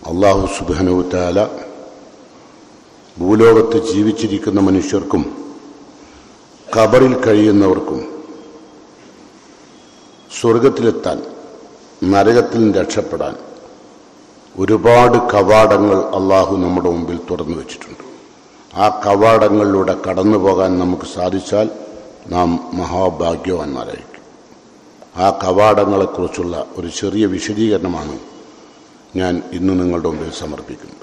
അള്ളാഹു സുബാനുത്താല ഭൂലോകത്ത് ജീവിച്ചിരിക്കുന്ന മനുഷ്യർക്കും കബറിൽ കഴിയുന്നവർക്കും സ്വർഗത്തിലെത്താൻ നരകത്തിൽ നിന്ന് രക്ഷപ്പെടാൻ ഒരുപാട് കവാടങ്ങൾ അള്ളാഹു നമ്മുടെ മുമ്പിൽ തുറന്നു വച്ചിട്ടുണ്ട് ആ കവാടങ്ങളിലൂടെ കടന്നു പോകാൻ നമുക്ക് സാധിച്ചാൽ നാം മഹാഭാഗ്യവാന്മാരായിരിക്കും ആ കവാടങ്ങളെക്കുറിച്ചുള്ള ഒരു ചെറിയ വിശദീകരണമാണ് ഞാൻ ഇന്ന് നിങ്ങളുടെ മുമ്പിൽ സമർപ്പിക്കുന്നത്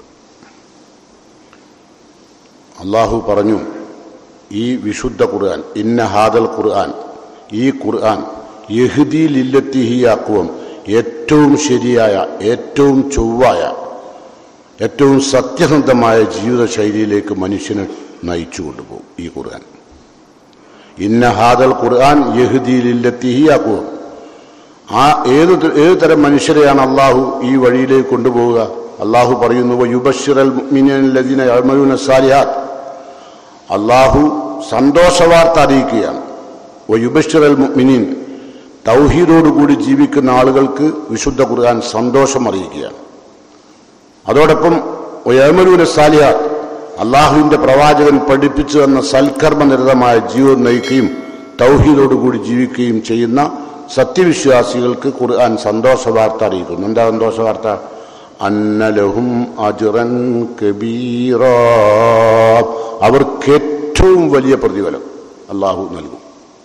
അള്ളാഹു പറഞ്ഞു ഈ വിശുദ്ധ ഖുർആൻ ഇന്ന ഹാദൽ ഖുർആൻ ഈ ഖുർആൻ യഹ്ദി ലില്ലത്തിഹിയാക്കുവം ഏറ്റവും ശരിയായ ഏറ്റവും ചൊവ്വായ ഏറ്റവും സത്യസന്ധമായ ജീവിതശൈലിയിലേക്ക് മനുഷ്യനെ നയിച്ചു കൊണ്ടുപോകും ഈ ഖുർആൻ ഇന്ന ഹാദൽ ഖുർആൻ യഹ്ദി ലില്ലത്തിഹിയാക്കുവം ആ ഏത് ത- ഏത് തരം മനുഷ്യരെയാണ് അള്ളാഹു ഈ വഴിയിലേക്ക് കൊണ്ടുപോവുക അള്ളാഹു പറയുന്നു യുബഷിറൽ ലദീന യഅമലൂന സാലിഹാത്ത് അള്ളാഹു സന്തോഷവാർത്ത അറിയിക്കുകയാണ് യുബഷിറൽ മുഅ്മിനീൻ തൗഹീദോടുകൂടി ജീവിക്കുന്ന ആളുകൾക്ക് വിശുദ്ധ ഖുർആൻ സന്തോഷം അറിയിക്കുകയാണ് അതോടൊപ്പം യമലൂന സാലിഹാത്ത് അള്ളാഹുവിന്റെ പ്രവാചകൻ പഠിപ്പിച്ചു തന്ന സൽക്കർമ്മനിരതമായ ജീവിതം നയിക്കുകയും തൗഹീദോടുകൂടി ജീവിക്കുകയും ചെയ്യുന്ന സത്യവിശ്വാസികൾക്ക് ഖുർആൻ സന്തോഷ വാർത്ത അറിയിക്കുന്നു എന്താ സന്തോഷ വാർത്ത അന്നലഹും അജുറൻ കബീറ അവർക്ക് ഏറ്റവും വലിയ പ്രതിഫലം അള്ളാഹു നൽകും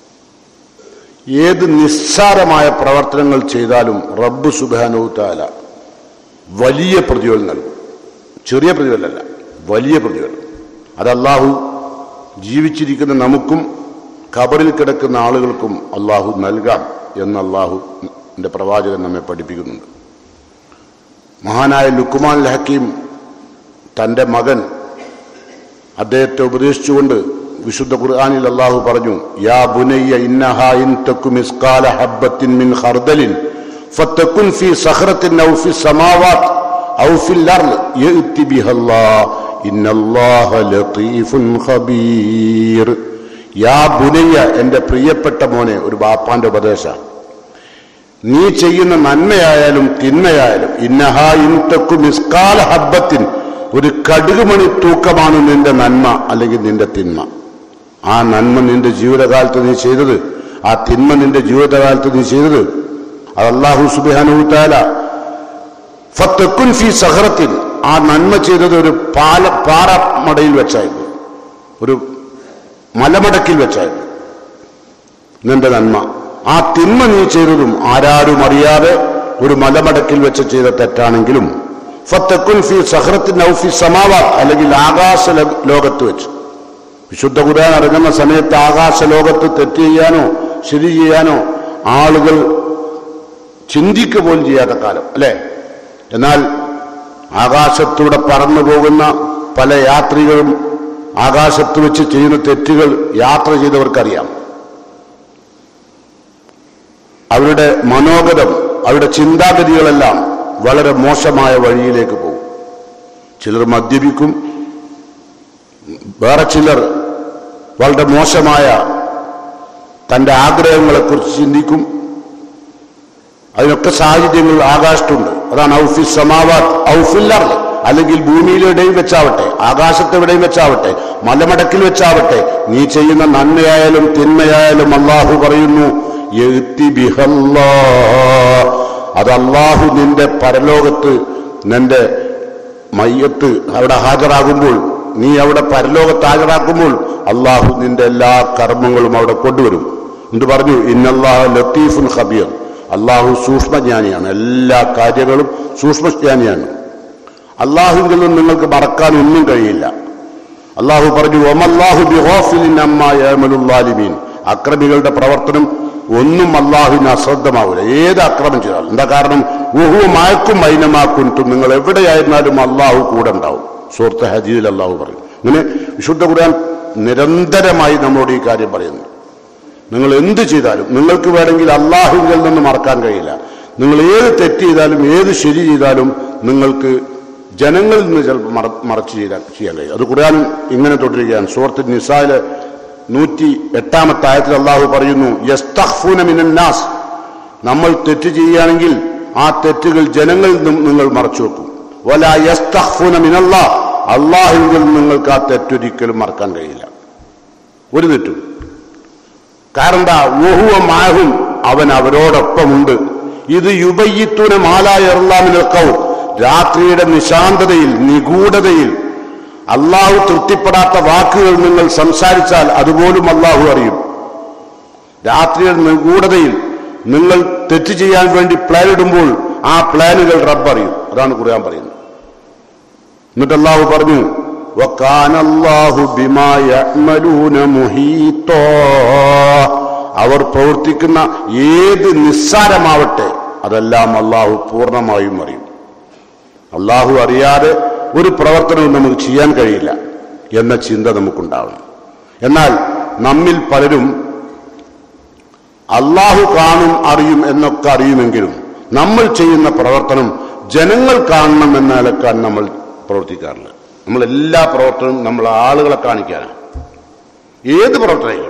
ഏത് നിസ്സാരമായ പ്രവർത്തനങ്ങൾ ചെയ്താലും റബ്ബ് സുബാനോത്താല വലിയ പ്രതിഫലം നൽകും ചെറിയ പ്രതിഫലമല്ല വലിയ പ്രതിഫലം അത് അള്ളാഹു ജീവിച്ചിരിക്കുന്ന നമുക്കും ഖബറിൽ കിടക്കുന്ന ആളുകൾക്കും അള്ളാഹു നൽകാം എന്ന് അള്ളാഹുന്റെ പ്രവാചകൻ നമ്മെ പഠിപ്പിക്കുന്നുണ്ട് മഹാനായ ലുക്കുമാൻ ഹക്കീം തൻ്റെ മകൻ അദ്ദേഹത്തെ ഉപദേശിച്ചുകൊണ്ട് വിശുദ്ധ ഖുർആനിൽ അള്ളാഹു പറഞ്ഞു യാ ബുനയ്യ ഇന്നഹ ഇൻ തക്കു മിസ്കാല ഹബ്ബത്തിൻ മിൻ ഖർദലിൻ ഫത്തകുൻ ഫീ സഖറത്തിൻ ഔ ഫി സമാവാത്ത് ഔ ഫിൽ അർള് യഅതി ബിഹല്ലാഹ് ഇന്നല്ലാഹ ലതീഫുൻ ഖബീർ യാ ബുനയ്യ എൻ്റെ പ്രിയപ്പെട്ട മോനെ ഒരു ബാപ്പാന്റെ ഉപദേശം നീ ചെയ്യുന്ന നന്മയായാലും തിന്മയായാലും ഇന്നഹ ഇൻതക്കു മിസ്കാല ഹബ്ബത്തിൻ ഒരു കടുകുമണി തൂക്കമാണ് നിന്റെ നന്മ അല്ലെങ്കിൽ നിന്റെ തിന്മ ആ നന്മ നിന്റെ ജീവിതകാലത്ത് നീ ചെയ്തത് ആ തിന്മ നിന്റെ ജീവിതകാലത്ത് നീ ചെയ്തത് അത് അള്ളാഹു സുബാനുത്താല ഫത്തക്കുൻ ഫി സഹറത്തിൽ ആ നന്മ ചെയ്തത് ഒരു പാല പാറമടയിൽ വെച്ചായിരുന്നു ഒരു മലമടക്കിൽ വെച്ചായിരുന്നു നിന്റെ നന്മ ആ തിന്മ നീ ചെയ്തതും ആരാരും അറിയാതെ ഒരു മലമടക്കിൽ വെച്ച് ചെയ്ത തെറ്റാണെങ്കിലും ഫത്തക്കുൻ ഫി സഹറത്തിൻ ഔ ഫി സമാവാത്ത് അല്ലെങ്കിൽ ആകാശ ലോ- ലോകത്ത് വെച്ച് വിശുദ്ധ ഖുർആൻ ഇറങ്ങുന്ന സമയത്ത് ആകാശ ലോകത്ത് തെറ്റ് ചെയ്യാനോ ശരി ചെയ്യാനോ ആളുകൾ ചിന്തിക്കുക പോലും ചെയ്യാത്ത കാലം അല്ലേ എന്നാൽ ആകാശത്തൂടെ പറന്നു പോകുന്ന പല യാത്രികളും ആകാശത്ത് വെച്ച് ചെയ്യുന്ന തെറ്റുകൾ യാത്ര ചെയ്തവർക്കറിയാം അവരുടെ മനോഗതം അവരുടെ ചിന്താഗതികളെല്ലാം വളരെ മോശമായ വഴിയിലേക്ക് പോകും ചിലർ മദ്യപിക്കും വേറെ ചിലർ വളരെ മോശമായ തൻ്റെ ആഗ്രഹങ്ങളെക്കുറിച്ച് ചിന്തിക്കും അതിനൊക്കെ സാഹചര്യങ്ങൾ ആകാശത്തുണ്ട് അതാണ് ഔഫി സമാവാത്ത് ഔഫില്ലർ അല്ലെങ്കിൽ ഭൂമിയിലെവിടെയും വെച്ചാവട്ടെ ആകാശത്തെവിടെയും വെച്ചാവട്ടെ മലമടക്കിൽ വെച്ചാവട്ടെ നീ ചെയ്യുന്ന നന്മയായാലും തിന്മയായാലും അള്ളാഹു പറയുന്നു "യഅ്തി ബിഹല്ലാ." അത് അള്ളാഹു നിന്റെ പരലോകത്ത് നിന്റെ മയ്യത്ത് അവിടെ ഹാജരാകുമ്പോൾ നീ അവിടെ പരലോകത്ത് ഹാജരാക്കുമ്പോൾ അള്ളാഹു നിന്റെ എല്ലാ കർമ്മങ്ങളും അവിടെ കൊണ്ടുവരും എന്ത് പറഞ്ഞു ഇന്നല്ലാഹ ലത്തീഫുൻ ഖബീർ അള്ളാഹു സൂക്ഷ്മജ്ഞാനിയാണ് എല്ലാ കാര്യങ്ങളും സൂക്ഷ്മജ്ഞാനിയാണ് അള്ളാഹുവിൽ നിന്നും നിങ്ങൾക്ക് മറക്കാൻ ഒന്നും കഴിയില്ല അള്ളാഹു പറഞ്ഞു ഒമല്ലാഹു ബിഹോഫിലിൻ അമ്മ യമലുല്ലാലിമീൻ അക്രമികളുടെ പ്രവർത്തനം ഒന്നും അള്ളാഹുവിന് അശ്രദ്ധമാവില്ല ഏത് അക്രമം ചെയ്താലും എന്താ കാരണം ഉഹു മയക്കും മൈനമാക്കും നിങ്ങൾ എവിടെയായിരുന്നാലും അള്ളാഹു കൂടെ ഉണ്ടാവും സുഹൃത്ത് ഹജീദിൽ അള്ളാഹു പറയും ഇങ്ങനെ വിശുദ്ധ ഖുർആൻ നിരന്തരമായി നമ്മളോട് ഈ കാര്യം പറയുന്നു നിങ്ങൾ എന്ത് ചെയ്താലും നിങ്ങൾക്ക് വേണമെങ്കിൽ അള്ളാഹുവിൽ നിന്ന് മറക്കാൻ കഴിയില്ല നിങ്ങൾ ഏത് തെറ്റ് ചെയ്താലും ഏത് ശരി ചെയ്താലും നിങ്ങൾക്ക് ജനങ്ങളിൽ നിന്ന് ചിലപ്പോൾ മറ മറച്ച് ചെയ്താൽ ചെയ്യാൻ കഴിയും അത് ഖുർആൻ ഇങ്ങനെ തുടരുകയാണ് സുഹൃത്ത് നിസായില് നൂറ്റി എട്ടാമത്തെ ആയത്തിൽ അള്ളാഹു പറയുന്നു യസ്തഖ്ഫൂന മിനന്നാസ് നമ്മൾ തെറ്റ് ചെയ്യുകയാണെങ്കിൽ ആ തെറ്റുകൾ ജനങ്ങളിൽ നിന്നും നിങ്ങൾ മറച്ചു വെക്കും വല യസ്തഖ്ഫൂന മിനല്ലാഹ് അള്ളാഹുവിൽ നിങ്ങൾക്ക് ആ തെറ്റൊരിക്കലും മറക്കാൻ കഴിയില്ല ഒരു തെറ്റും കാരണം എന്താ ഓഹുവ മാഹും അവൻ അവരോടൊപ്പമുണ്ട് ഇത് യുബയ്യത്തൂന മാലായ എറലാമിനൊക്കവും രാത്രിയുടെ നിശാന്തതയിൽ നിഗൂഢതയിൽ അള്ളാഹു തൃപ്തിപ്പെടാത്ത വാക്കുകൾ നിങ്ങൾ സംസാരിച്ചാൽ അതുപോലും അള്ളാഹു അറിയും രാത്രിയുടെ നിഗൂഢതയിൽ നിങ്ങൾ തെറ്റ് ചെയ്യാൻ വേണ്ടി പ്ലാൻ ഇടുമ്പോൾ ആ പ്ലാനുകൾ റബ്ബ് അറിയും അതാണ് ഖുർആൻ പറയുന്നത് എന്നിട്ട് അള്ളാഹു പറഞ്ഞു وَكَانَ اللَّهُ بِمَا يَعْمَلُونَ مُحِيطًا അവർ പ്രവർത്തിക്കുന്ന ഏത് നിസ്സാരമാവട്ടെ അതെല്ലാം അള്ളാഹു പൂർണ്ണമായും അറിയും അള്ളാഹു അറിയാതെ ഒരു പ്രവർത്തനവും നമുക്ക് ചെയ്യാൻ കഴിയില്ല എന്ന ചിന്ത നമുക്കുണ്ടാവണം എന്നാൽ നമ്മിൽ പലരും അള്ളാഹു കാണും അറിയും എന്നൊക്കെ അറിയുമെങ്കിലും നമ്മൾ ചെയ്യുന്ന പ്രവർത്തനം ജനങ്ങൾ കാണണം എന്ന നിലക്കാൻ നമ്മൾ പ്രവർത്തിക്കാറില്ല നമ്മൾ എല്ലാ പ്രവർത്തനവും നമ്മൾ ആളുകളെ കാണിക്കാനാണ് ഏത് പ്രവർത്തനമായിക്കോട്ടെ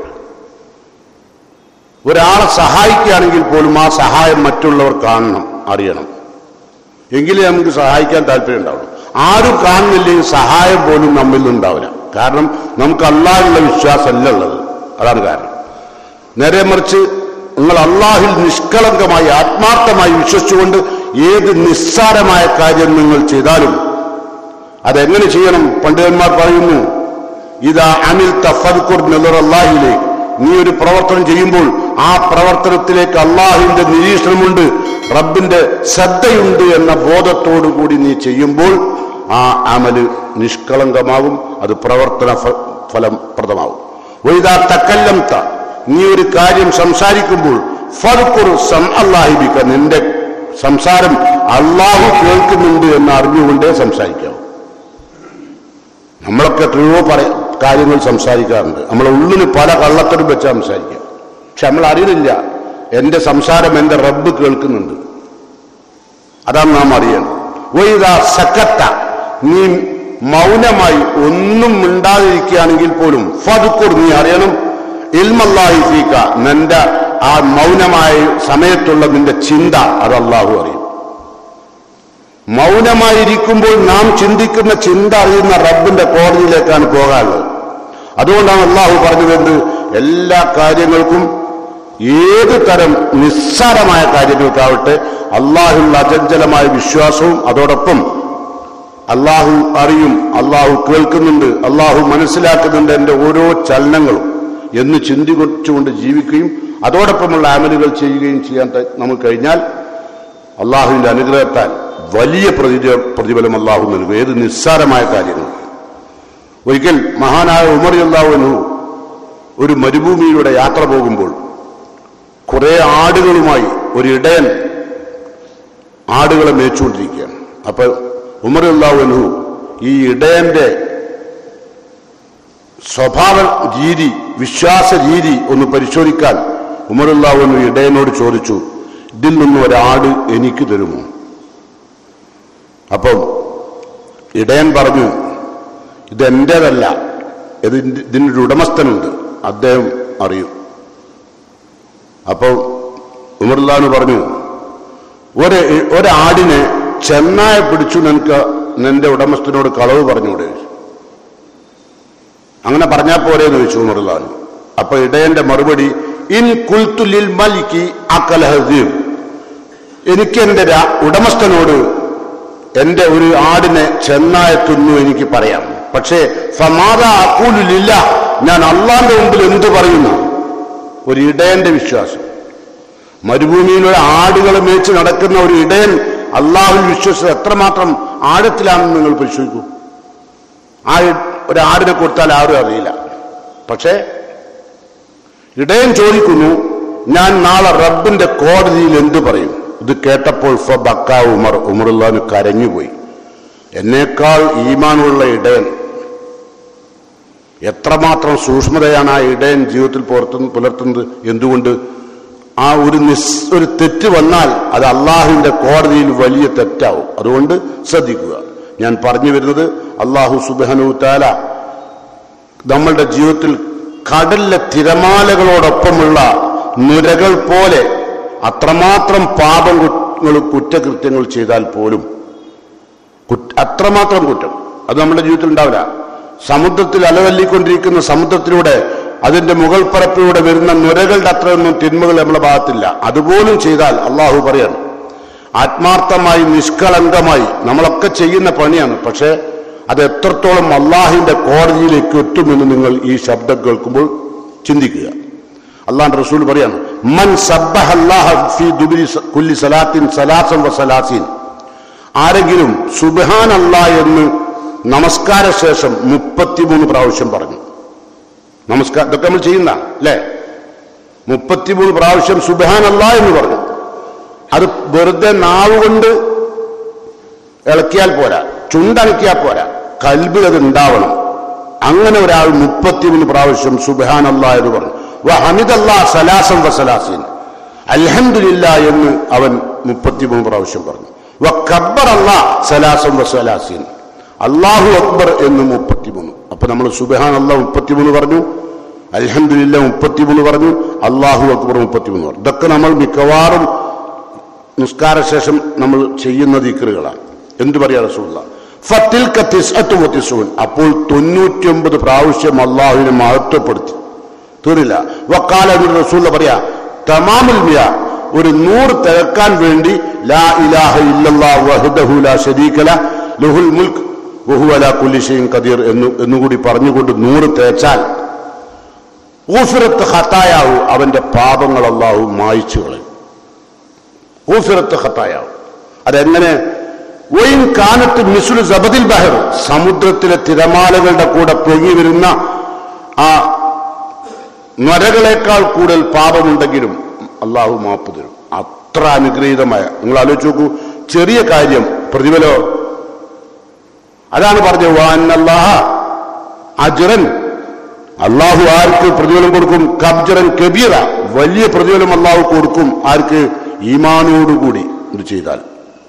ഒരാളെ സഹായിക്കുകയാണെങ്കിൽ പോലും ആ സഹായം മറ്റുള്ളവർ കാണണം അറിയണം എങ്കിലേ നമുക്ക് സഹായിക്കാൻ താല്പര്യം ഉണ്ടാവുള്ളൂ ആരും കാണുന്നില്ലെങ്കിൽ സഹായം പോലും നമ്മിൽ നിന്നുണ്ടാവില്ല കാരണം നമുക്ക് അള്ളാഹിലുള്ള വിശ്വാസമല്ല ഉള്ളത് അതാണ് കാരണം നേരെ മറിച്ച് നിങ്ങൾ അള്ളാഹിൽ നിഷ്കളങ്കമായി ആത്മാർത്ഥമായി വിശ്വസിച്ചുകൊണ്ട് ഏത് നിസ്സാരമായ കാര്യം നിങ്ങൾ ചെയ്താലും അതെങ്ങനെ ചെയ്യണം പണ്ഡിതന്മാർ പറയുന്നു ഇതാ അനിൽ തഫദ്കുർ അള്ളാഹിലേക്ക് നീ ഒരു പ്രവർത്തനം ചെയ്യുമ്പോൾ ആ പ്രവർത്തനത്തിലേക്ക് അള്ളാഹുവിന്റെ നിരീക്ഷണമുണ്ട് റബ്ബിന്റെ ശ്രദ്ധയുണ്ട് എന്ന ബോധത്തോടു കൂടി നീ ചെയ്യുമ്പോൾ ആ അമല് നിഷ്കളങ്കമാകും അത് പ്രവർത്തന ഫ- ഫലപ്രദമാകും ഒയ്താ തക്കല്ലം ത നീ ഒരു കാര്യം സംസാരിക്കുമ്പോൾ ഫൽക്കുർ സം അള്ളാഹിബിക്ക നിന്റെ സംസാരം അള്ളാഹു കേൾക്കുന്നുണ്ട് എന്ന് അറിഞ്ഞുകൊണ്ടേ സംസാരിക്കാവൂ നമ്മളൊക്കെ എത്രയോ പറ കാര്യങ്ങൾ സംസാരിക്കാറുണ്ട് നമ്മളെ ഉള്ളിൽ പല കള്ളത്തരും വെച്ച് സംസാരിക്കാം പക്ഷെ നമ്മൾ അറിയുന്നില്ല എന്റെ സംസാരം എന്റെ റബ്ബ് കേൾക്കുന്നുണ്ട് അതാണ് നാം അറിയണം ഒയ്താ സക്കത്ത നീ മൗനമായി ഒന്നും മിണ്ടാതിരിക്കുകയാണെങ്കിൽ പോലും ഫതുക്കുർ നീ അറിയണം ഇൽമല്ലാഹി ഫീക്ക നിന്റെ ആ മൗനമായ സമയത്തുള്ള നിന്റെ ചിന്ത അത് അള്ളാഹു അറിയും മൗനമായിരിക്കുമ്പോൾ നാം ചിന്തിക്കുന്ന ചിന്ത അറിയുന്ന റബ്ബിന്റെ കോടതിയിലേക്കാണ് പോകാനുള്ളത് അതുകൊണ്ടാണ് അള്ളാഹു പറഞ്ഞത് എല്ലാ കാര്യങ്ങൾക്കും ഏത് തരം നിസ്സാരമായ കാര്യങ്ങൾക്കാവട്ടെ അള്ളാഹുള്ള അചഞ്ചലമായ വിശ്വാസവും അതോടൊപ്പം അള്ളാഹു അറിയും അള്ളാഹു കേൾക്കുന്നുണ്ട് അള്ളാഹു മനസ്സിലാക്കുന്നുണ്ട് എൻ്റെ ഓരോ ചലനങ്ങളും എന്ന് ചിന്തിച്ചുകൊണ്ട് ജീവിക്കുകയും അതോടൊപ്പമുള്ള അമലുകൾ ചെയ്യുകയും ചെയ്യാൻ ത- നമുക്ക് കഴിഞ്ഞാൽ അള്ളാഹുവിന്റെ അനുഗ്രഹത്താൽ വലിയ പ്രതി- പ്രതിഫലം അള്ളാഹു നൽകും ഏത് നിസ്സാരമായ കാര്യങ്ങൾ ഒരിക്കൽ മഹാനായ ഉമർ അള്ളാഹുനു ഒരു മരുഭൂമിയിലൂടെ യാത്ര പോകുമ്പോൾ കുറെ ആടുകളുമായി ഒരു ഇടയൻ ആടുകളെ മേച്ചുകൊണ്ടിരിക്കുകയാണ് അപ്പൊ ഉമർ അള്ളാഹുനു ഈ ഇടയന്റെ സ്വഭാവ രീതി വിശ്വാസ രീതി ഒന്ന് പരിശോധിക്കാൻ ഉമറുല്ലാവുന്നു ഇടയനോട് ചോദിച്ചു ഇതിൽ നിന്ന് ഒരാട് എനിക്ക് തരുമോ അപ്പം ഇടയൻ പറഞ്ഞു ഇതെന്റേതല്ല ഇത് ഇതിന്റെ- ഇതിനൊരു ഉടമസ്ഥനുണ്ട് അദ്ദേഹം അറിയും അപ്പോൾ ഉമറുല്ലാന്ന് പറഞ്ഞു ഒരു ഒരാടിനെ ചെന്നായ പിടിച്ചു നിനക്ക് നിന്റെ ഉടമസ്ഥനോട് കളവ് പറഞ്ഞുകൂടെ അങ്ങനെ പറഞ്ഞാൽ പോരെ എന്ന് ചോദിച്ചു ഉമറുല്ലാൻ അപ്പൊ ഇടയന്റെ മറുപടി ഇൻ കുൽത്തുലിൽ മലിക്ക് അക്കലഹദീം എനിക്ക് എന്റെ രാ- ഉടമസ്ഥനോട് എന്റെ ഒരു ആടിനെ ചെന്നായെത്തുന്നു എനിക്ക് പറയാം പക്ഷേ ഫമാദ അക്കൂലില്ല ഞാൻ അള്ളാന്റെ മുമ്പിൽ എന്ത് പറയുന്നു ഒരു ഇടയന്റെ വിശ്വാസം മരുഭൂമിയിലൂടെ ആടുകളെ മേച്ച് നടക്കുന്ന ഒരു ഇടയൻ അള്ളാഹു വിശ്വസിച്ച് എത്രമാത്രം ആഴത്തിലാണെന്ന് നിങ്ങൾ പരിശോധിക്കൂ ആ ഇ- ഒരു ആടിനെ കൊടുത്താൽ ആരും അറിയില്ല പക്ഷേ ഇടയൻ ചോദിക്കുന്നു ഞാൻ നാളെ റബ്ബിന്റെ കോടതിയിൽ എന്തു പറയും ഇത് കേട്ടപ്പോൾ ഫ ബക്ക ഉമർ ഉമറുല്ലാന് കരഞ്ഞുപോയി എന്നേക്കാൾ ഈമാനുള്ള ഇടയൻ എത്രമാത്രം സൂക്ഷ്മതയാണ് ആ ഇടയൻ ജീവിതത്തിൽ പുറത്തു പുലർത്തുന്നത് എന്തുകൊണ്ട് ആ ഒരു നിസ് ഒരു തെറ്റ് വന്നാൽ അത് അള്ളാഹുവിന്റെ കോടതിയിൽ വലിയ തെറ്റാവും അതുകൊണ്ട് ശ്രദ്ധിക്കുക ഞാൻ പറഞ്ഞു വരുന്നത് അള്ളാഹു സുബാനു താല നമ്മളുടെ ജീവിതത്തിൽ കടലിലെ തിരമാലകളോടൊപ്പമുള്ള നുരകൾ പോലെ അത്രമാത്രം പാപങ്ങൾ കുറ്റകൃത്യങ്ങൾ ചെയ്താൽ പോലും കുറ്റ- അത്രമാത്രം കുറ്റം അത് നമ്മുടെ ജീവിതത്തിൽ ഉണ്ടാവില്ല സമുദ്രത്തിൽ അലതല്ലിക്കൊണ്ടിരിക്കുന്ന സമുദ്രത്തിലൂടെ അതിന്റെ മുകൾ പരപ്പിലൂടെ വരുന്ന നുരകളുടെ അത്രയൊന്നും തിന്മകൾ നമ്മുടെ ഭാഗത്തില്ല അതുപോലും ചെയ്താൽ അള്ളാഹു പറയാണ് ആത്മാർത്ഥമായി നിഷ്കളങ്കമായി നമ്മളൊക്കെ ചെയ്യുന്ന പണിയാണ് പക്ഷേ അത് എത്രത്തോളം അള്ളാഹിന്റെ കോടതിയിലേക്ക് എത്തുമെന്ന് നിങ്ങൾ ഈ ശബ്ദം കേൾക്കുമ്പോൾ ചിന്തിക്കുക അള്ളാഹ് റസൂൽ പറയാണ് മൻ സബ്ബഹ അല്ലാഹ ഫീ ദുബിരി സ- കുല്ലി സലാത്തിൻ സലാസം വ സലാസീൻ ആരെങ്കിലും സുബ്ഹാൻ അല്ലാ എന്ന് നമസ്കാര ശേഷം മുപ്പത്തിമൂന്ന് പ്രാവശ്യം പറഞ്ഞു നമസ്കാരം ഇതൊക്കെ നമ്മൾ ചെയ്യുന്ന അല്ലേ മുപ്പത്തിമൂന്ന് പ്രാവശ്യം സുബ്ഹാൻ അല്ലാ എന്ന് പറഞ്ഞു അത് വെറുതെ നാവ് കൊണ്ട് ഇളക്കിയാൽ പോരാ ചുണ്ടനക്കിയാൽ പോരാ കൽബിൽ അത് ഉണ്ടാവണം അങ്ങനെ ഒരാൾ മുപ്പത്തിമൂന്ന് പ്രാവശ്യം സുബാൻ അല്ലാ എന്ന് പറഞ്ഞു വ ഹമിദല്ലാ സലാസം വസലാസീൻ അൽഹംദുലില്ല എന്ന് അവൻ മുപ്പത്തിമൂന്ന് പ്രാവശ്യം പറഞ്ഞു വ കബ്ബർ അല്ലാ സലാസം വസലാസീൻ അള്ളാഹു അക്ബർ എന്ന് മുപ്പത്തിമൂന്ന് അപ്പൊ നമ്മൾ സുബഹാൻ അല്ലാ മുപ്പത്തിമൂന്ന് പറഞ്ഞു അൽഹംദുലില്ല മുപ്പത്തിമൂന്ന് പറഞ്ഞു അള്ളാഹു അക്ബർ മുപ്പത്തിമൂന്ന് പറഞ്ഞു ഇതൊക്കെ നമ്മൾ മിക്കവാറും നിസ്കാര ശേഷം നമ്മൾ ചെയ്യുന്ന ദിക്കറുകളാണ് എന്തു പറയാ റസൂല്ല ഫത്തിൽ കത്തിസൂൻ അപ്പോൾ തൊണ്ണൂറ്റിയൊമ്പത് പ്രാവശ്യം അള്ളാഹുവിനെ മഹത്വപ്പെടുത്തി തീർന്നില്ല വക്കാല എന്ന് റസൂല്ല പറയാ തമാമുൽ മിയ ഒരു നൂറ് തികക്കാൻ വേണ്ടി ലാ ഇലാഹ ഇല്ലല്ലാ വഹ്ദഹു ലാ ശരീകല ലഹുൽ മുൽക്ക് വഹു അലാ കുല്ലി ഷൈഇൻ ഖദീർ എന്ന് എന്നുകൂടി പറഞ്ഞുകൊണ്ട് നൂറ് തേച്ചാൽ ഊഫിറത്ത് ഹത്തായാവു അവന്റെ പാപങ്ങൾ അള്ളാഹു മായിച്ചു കളയും ഊഫിറത്ത് ഹത്തായാവും അതെങ്ങനെ ഒയിൻ കാനത്ത് മിസുൽ സബദിൽ ബഹർ സമുദ്രത്തിലെ തിരമാലകളുടെ കൂടെ പൊങ്ങി വരുന്ന ആ നരകളെക്കാൾ കൂടുതൽ പാപമുണ്ടെങ്കിലും അള്ളാഹു മാപ്പ് തരും അത്ര അനുഗ്രഹീതമായ നിങ്ങൾ ആലോചിച്ച് നോക്കൂ ചെറിയ കാര്യം പ്രതിഫലോ അതാണ് പറഞ്ഞത് വാന്നല്ലാഹ അജറൻ അള്ളാഹു ആർക്ക് പ്രതിഫലം കൊടുക്കും കബ്ജറൻ കബീറ വലിയ പ്രതിഫലം അള്ളാഹു കൊടുക്കും ആർക്ക് ഈമാനോടുകൂടി ഇത് ചെയ്താൽ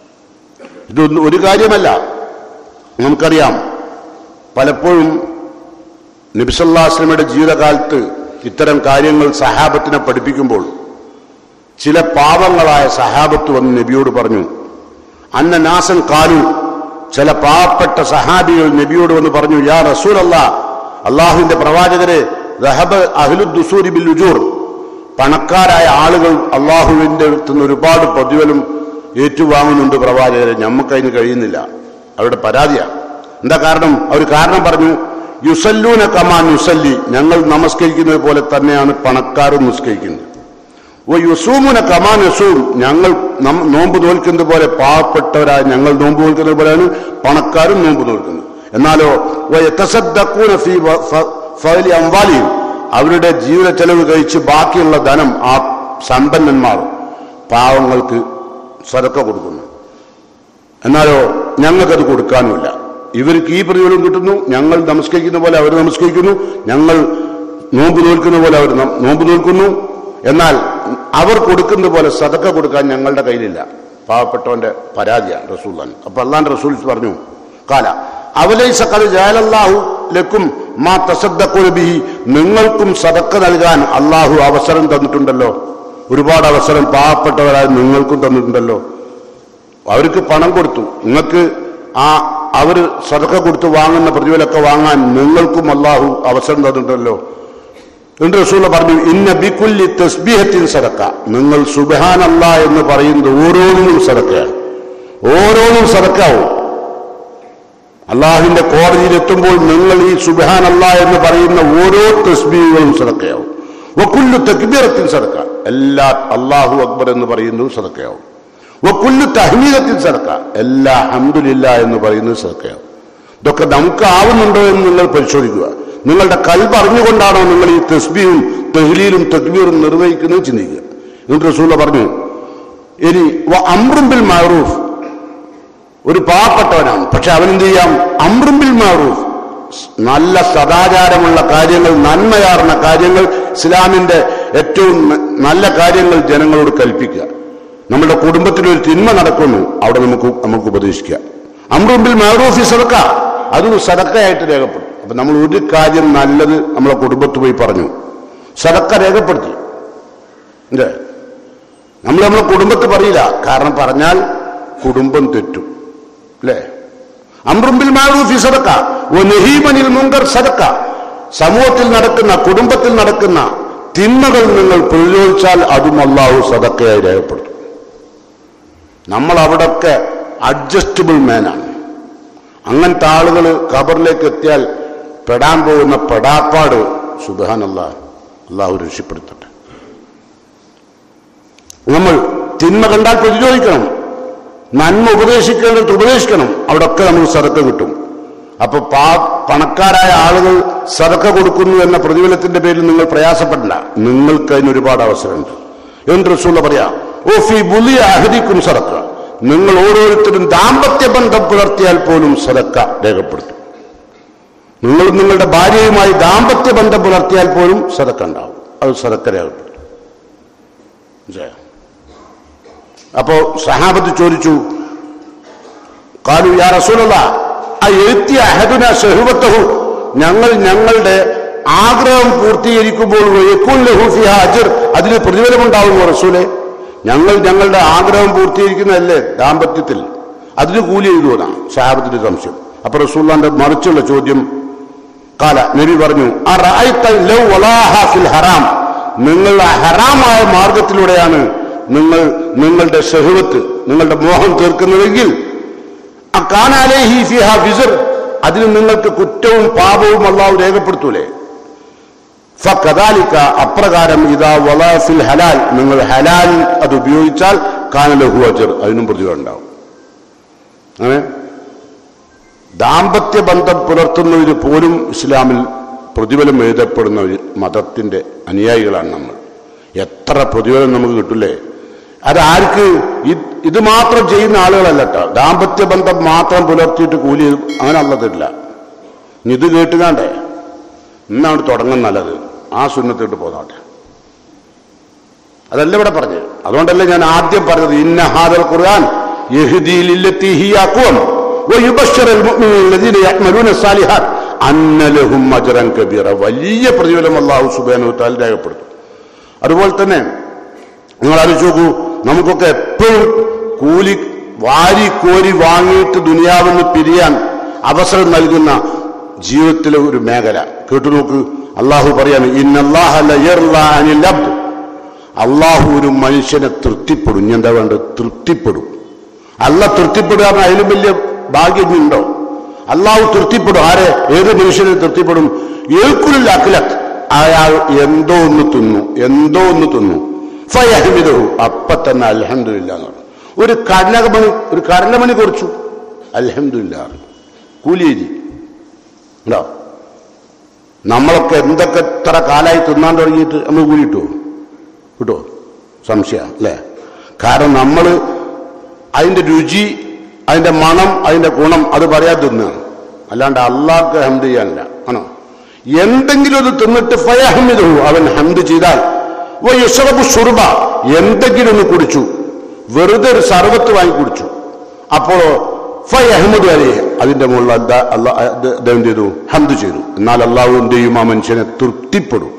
ഇതൊന്നും ഒരു കാര്യമല്ല നമുക്കറിയാം പലപ്പോഴും നബിസല്ലാസ്ലമയുടെ ജീവിതകാലത്ത് ഇത്തരം കാര്യങ്ങൾ സഹാബത്തിനെ പഠിപ്പിക്കുമ്പോൾ ചില പാവങ്ങളായ സഹാബത്ത് വന്ന് നബിയോട് പറഞ്ഞു അന്ന നാസൻ കാലു ചില പാവപ്പെട്ട സഹാബികൾ നബിയോട് വന്ന് പറഞ്ഞു യാ റസൂൽ അല്ലാ അള്ളാഹുവിന്റെ പ്രവാചകരെ റഹബ് അഹ്ലുദ്ദുസൂരി ബിൽ ഉജൂർ പണക്കാരായ ആളുകൾ അള്ളാഹുവിന്റെ അടുത്ത് നിന്ന് ഒരുപാട് പ്രതിഫലം ഏറ്റുവാങ്ങുന്നുണ്ട് പ്രവാചകരെ ഞമ്മക്കതിന് കഴിയുന്നില്ല അവരുടെ പരാതിയാണ് എന്താ കാരണം അവർ കാരണം പറഞ്ഞു യുസല്ലൂന കമാൻ യുസല്ലി ഞങ്ങൾ നമസ്കരിക്കുന്നത് പോലെ തന്നെയാണ് പണക്കാരും നിസ്കരിക്കുന്നത് ഓ യുസൂമുന കമാൻ യസൂം ഞങ്ങൾ നം- നോമ്പ് നോൽക്കുന്നത് പോലെ പാവപ്പെട്ടവരായ ഞങ്ങൾ നോമ്പ് നോൽക്കുന്നത് പോലെയാണ് പണക്കാരും നോമ്പ് നോൽക്കുന്നത് എന്നാലോ ഓ യതസദ്ദഖൂന ഫീ വ- ഫ- ഫഅലി അംവാലിഹിം അവരുടെ ജീവിത ചെലവ് കഴിച്ച് ബാക്കിയുള്ള ധനം ആ സമ്പന്നന്മാർ പാവങ്ങൾക്ക് സരക്ക കൊടുക്കുന്നു എന്നാലോ ഞങ്ങൾക്കത് കൊടുക്കാനുമില്ല ഇവർക്ക് ഈ പ്രതിഫലം കിട്ടുന്നു ഞങ്ങൾ നമസ്കരിക്കുന്ന പോലെ അവർ നമസ്കരിക്കുന്നു ഞങ്ങൾ നോമ്പ് നോൽക്കുന്ന പോലെ അവർ നം- നോമ്പ് നോൽക്കുന്നു എന്നാൽ അവർ കൊടുക്കുന്ന പോലെ സതക്ക കൊടുക്കാൻ ഞങ്ങളുടെ കയ്യിലില്ല പാവപ്പെട്ടവന്റെ പരാതിയാണ് റസൂല്ലാൻ അപ്പൊ അള്ളാന്റെ റസൂൽ പറഞ്ഞു കാല അവലൈസ കത് ജാലല്ലാഹു ലക്കും മാ തസദ്ദഖുന ബിഹി നിങ്ങൾക്കും സദക്ക നൽകാൻ അള്ളാഹു അവസരം തന്നിട്ടുണ്ടല്ലോ ഒരുപാട് അവസരം പാവപ്പെട്ടവരായ നിങ്ങൾക്കും തന്നിട്ടുണ്ടല്ലോ അവർക്ക് പണം കൊടുത്തു നിങ്ങൾക്ക് ആ അവർ സദക്ക കൊടുത്ത് വാങ്ങുന്ന പ്രതിഫലമൊക്കെ വാങ്ങാൻ നിങ്ങൾക്കും അള്ളാഹു അവസരം തന്നിട്ടുണ്ടല്ലോ എന്ന് റസൂല പറഞ്ഞു ഇന്ന ബിക്കുല്ലി തസ്ബീഹത്തിൻ സദക്ക നിങ്ങൾ സുബഹാനല്ല എന്ന് പറയുന്നത് ഓരോന്നിനും സദക്കയാണ് ഓരോന്നും സദക്കാവും അള്ളാഹുവിന്റെ കോടതിയിൽ എത്തുമ്പോൾ നിങ്ങൾ ഈ സുബഹാനല്ല എന്ന് പറയുന്ന ഓരോ തസ്ബീഹുകളും സദക്കയാവും വക്കുല്ലു തക്ബീറത്തിൻ സദക്ക എല്ലാ അള്ളാഹു അക്ബർ എന്ന് പറയുന്നതും സദക്കയാവും വക്കുല്ലു തഹ്മീദത്തിൻ സദക്ക എല്ലാ ഹംദുലില്ല എന്ന് പറയുന്നത് സദക്കയാവും ഇതൊക്കെ നമുക്ക് ആവുന്നുണ്ടോ എന്ന് നിങ്ങൾ പരിശോധിക്കുക നിങ്ങളുടെ കൽബ് അറിഞ്ഞുകൊണ്ടാണോ നിങ്ങൾ ഈ തസ്ബീഹും തെഹ്ലീലും തക്ബീറും നിർവഹിക്കുന്നത് ചിന്തിക്കുക എന്നിട്ട് റസൂല പറഞ്ഞു ഇനി വ അമ്രുംബിൽ മാറൂഫ് ഒരു പാവപ്പെട്ടവനാണ് പക്ഷെ അവനെന്ത് ചെയ്യാം അമ്രുംബിൽ മാറൂഫ് നല്ല സദാചാരമുള്ള കാര്യങ്ങൾ നന്മയാർന്ന കാര്യങ്ങൾ ഇസ്ലാമിന്റെ ഏറ്റവും ന- നല്ല കാര്യങ്ങൾ ജനങ്ങളോട് കൽപ്പിക്കുക നമ്മുടെ കുടുംബത്തിൽ ഒരു തിന്മ നടക്കുന്നു അവിടെ നമുക്ക് നമുക്ക് ഉപദേശിക്കുക അമ്രുംബിൽ മാറൂഫി സദക്ക അതൊരു സദക്കയായിട്ട് രേഖപ്പെടും അപ്പൊ നമ്മൾ ഒരു കാര്യം നല്ലത് നമ്മളെ കുടുംബത്ത് പോയി പറഞ്ഞു സദക്ക രേഖപ്പെടുത്തി അല്ലേ നമ്മൾ നമ്മളെ കുടുംബത്ത് പറയില്ല കാരണം പറഞ്ഞാൽ കുടുംബം തെറ്റും അല്ലേ അമ്രുംബിൽ മാറൂഫി സദക്ക ഓ നെഹീമനിൽ മുങ്കർ സദക്ക സമൂഹത്തിൽ നടക്കുന്ന കുടുംബത്തിൽ നടക്കുന്ന തിന്മകൾ നിങ്ങൾ പ്രതിരോധിച്ചാൽ അതും അള്ളാഹു സദക്കയായി രേഖപ്പെടുത്തും നമ്മൾ അവിടൊക്കെ അഡ്ജസ്റ്റബിൾ മാനാണ് അങ്ങനത്തെ ആളുകൾ ഖബറിലേക്ക് എത്തിയാൽ പെടാൻ പോകുന്ന പെടാപ്പാട് സുബാൻ അള്ളാഹ് അള്ളാഹു രക്ഷപ്പെടുത്തട്ടെ നമ്മൾ തിന്മ കണ്ടാൽ പ്രതിരോധിക്കണം നന്മ ഉപദേശിക്കേണ്ടത് ഉപദേശിക്കണം അവിടൊക്കെ നമുക്ക് സതക്ക കിട്ടും അപ്പൊ പാ പണക്കാരായ ആളുകൾ സതക്ക കൊടുക്കുന്നു എന്ന പ്രതിഫലത്തിന്റെ പേരിൽ നിങ്ങൾ പ്രയാസപ്പെടില്ല നിങ്ങൾക്ക് അതിന് ഒരുപാട് അവസരമുണ്ട് എന്ന് റസൂള്ള പറയാ ഓ ഫി ബുലിയ അഹദിക്കും സതക്ക നിങ്ങൾ ഓരോരുത്തരും ദാമ്പത്യ ബന്ധം പുലർത്തിയാൽ പോലും സതക്ക രേഖപ്പെടുത്തും നിങ്ങൾ നിങ്ങളുടെ ഭാര്യയുമായി ദാമ്പത്യ ബന്ധം പുലർത്തിയാൽ പോലും സതക്ക ഉണ്ടാവും അത് സതക്ക രേഖപ്പെടുത്തും മനസ്സിലായോ? അപ്പോ സഹാബത്ത് ചോദിച്ചു കാലു യാ റസൂലല്ല ആ എഴുത്തിയ അഹദുന ഷഹുവത്തഹു ഞങ്ങൾ ഞങ്ങളുടെ ആഗ്രഹം പൂർത്തീകരിക്കുമ്പോൾ യക്കുൻ ലഹു ഫിഹ അജ്ർ അതിന് പ്രതിഫലമുണ്ടാവുമോ റസൂലെ ഞങ്ങൾ ഞങ്ങളുടെ ആഗ്രഹം പൂർത്തീകരിക്കുന്നതല്ലേ ദാമ്പത്യത്തിൽ അതിന് കൂലി എഴുതുവതാണ് സഹാബത്തിന്റെ സംശയം അപ്പൊ റസൂല്ലാന്റെ മറിച്ചുള്ള ചോദ്യം കാല നബി പറഞ്ഞു "ആ റഅയ്ത ലൗ വലാഹ ഫിൽ ഹറാം നിങ്ങളുടെ ഹറാമായ മാർഗത്തിലൂടെയാണ് നിങ്ങൾ നിങ്ങളുടെ ഷഹുവത്ത് നിങ്ങളുടെ മോഹം തീർക്കുന്നതെങ്കിൽ ആ കാനാലേഹി ഫിഹ വിസർ അതിന് നിങ്ങൾക്ക് കുറ്റവും പാപവും അള്ളാഹു രേഖപ്പെടുത്തൂലേ ഫകദാലിക അപ്രകാരം ഇതാ വലാഫിൽ ഹലാൽ നിങ്ങൾ ഹലാൽ അത് ഉപയോഗിച്ചാൽ കാനലഹു അജർ അതിനും പ്രതിഫലം ഉണ്ടാവും അങ്ങനെ ദാമ്പത്യ ബന്ധം പുലർത്തുന്നതിന് പോലും ഇസ്ലാമിൽ പ്രതിഫലം എഴുതപ്പെടുന്ന ഒരു മതത്തിന്റെ അനുയായികളാണ് നമ്മൾ എത്ര പ്രതിഫലം നമുക്ക് കിട്ടില്ലേ അത് ആർക്ക് ഇത് ഇത് മാത്രം ചെയ്യുന്ന ആളുകളല്ല കേട്ടോ ദാമ്പത്യ ബന്ധം മാത്രം പുലർത്തിയിട്ട് കൂലി അങ്ങനെ അല്ലതില്ല ഇനി ഇത് കേട്ടുകാണ്ടേ ഇന്നാണ് തുടങ്ങുന്ന നല്ലത് ആ സുന്നത്തിട്ട് പോന്നോട്ടെ അതല്ല ഇവിടെ പറഞ്ഞത് അതുകൊണ്ടല്ലേ ഞാൻ ആദ്യം പറഞ്ഞത് ഇന്ന ഹാദൽ ഖുർആൻ യഹ്ദീലില്ലത്തി ഹിയ അഖ്വം വയുബശ്ശിറുൽ മുഅ്മിനീന യഅമലൂന സാലിഹാത്ത് അന്ന ലഹും അജ്റൻ കബീറ വലിയ പ്രതിഫലം അല്ലാഹു സുബ്ഹാനഹു വ തആല രേഖപ്പെടുത്തും അതുപോലെ തന്നെ നിങ്ങൾ ആലോചിച്ച് നോക്കൂ നമുക്കൊക്കെ എപ്പോഴും കൂലി വാരി കോരി വാങ്ങിയിട്ട് ദുനിയാവെന്ന് പിരിയാൻ അവസരം നൽകുന്ന ജീവിതത്തിലെ ഒരു മേഖല കേട്ടു നോക്ക് അള്ളാഹു പറയാണ് ഇന്നല്ലാഹ ലയർലാ അനിൽ അബ്ദ് അള്ളാഹു ഒരു മനുഷ്യനെ തൃപ്തിപ്പെടും ഇനി എന്താ വേണ്ടത് തൃപ്തിപ്പെടും അല്ല തൃപ്തിപ്പെടുക എന്ന് അതിലും വലിയ ഭാഗ്യം ഉണ്ടോ അള്ളാഹു തൃപ്തിപ്പെടും ആരെ ഏത് മനുഷ്യനെ തൃപ്തിപ്പെടും ഏൽക്കുലിൽ അഖിലത്ത് അയാൾ എന്തോ ഒന്ന് തിന്നു എന്തോ ഒന്ന് തിന്നു ഫയഹ്മിദഹു അപ്പൊ തന്നെ അൽഹംദുലില്ലാ എന്ന് പറഞ്ഞു ഒരു കടലമണി ഒരു കടലമണി കുറച്ചു അൽഹംദുലില്ലാ കൂലിയേരി ഉണ്ടോ നമ്മളൊക്കെ എന്തൊക്കെ എത്ര കാലായി തിന്നാൻ തുടങ്ങിയിട്ട് നമ്മൾ കൂലി കിട്ടുമോ കിട്ടുമോ സംശയം അല്ലേ കാരണം നമ്മൾ അതിന്റെ രുചി അതിന്റെ മണം അതിന്റെ ഗുണം അത് പറയാതെ തിന്നുകയാണ് അല്ലാണ്ട് അള്ളാഹ്ക്ക് ഹംദ് ചെയ്യാനില്ല ആണോ എന്തെങ്കിലും ഒരു തിന്നിട്ട് ഫയഹമിദു അവൻ ഹംദ് ചെയ്താൽ യഷറബു ഷുർബ എന്തെങ്കിലും ഒന്ന് കുടിച്ചു വെറുതെ ഒരു സർവത്ത് വാങ്ങി കുടിച്ചു അപ്പോഴോ ഫയഹമ്മദ് അലി അതിന്റെ മുകളിൽ അല്ലാ- അല്ലാ- അത് അദ്ദേഹം ചെയ്തു ഹംദ് ചെയ്തു എന്നാൽ അള്ളാഹു എന്ത് ചെയ്യും ആ മനുഷ്യനെ തൃപ്തിപ്പെടും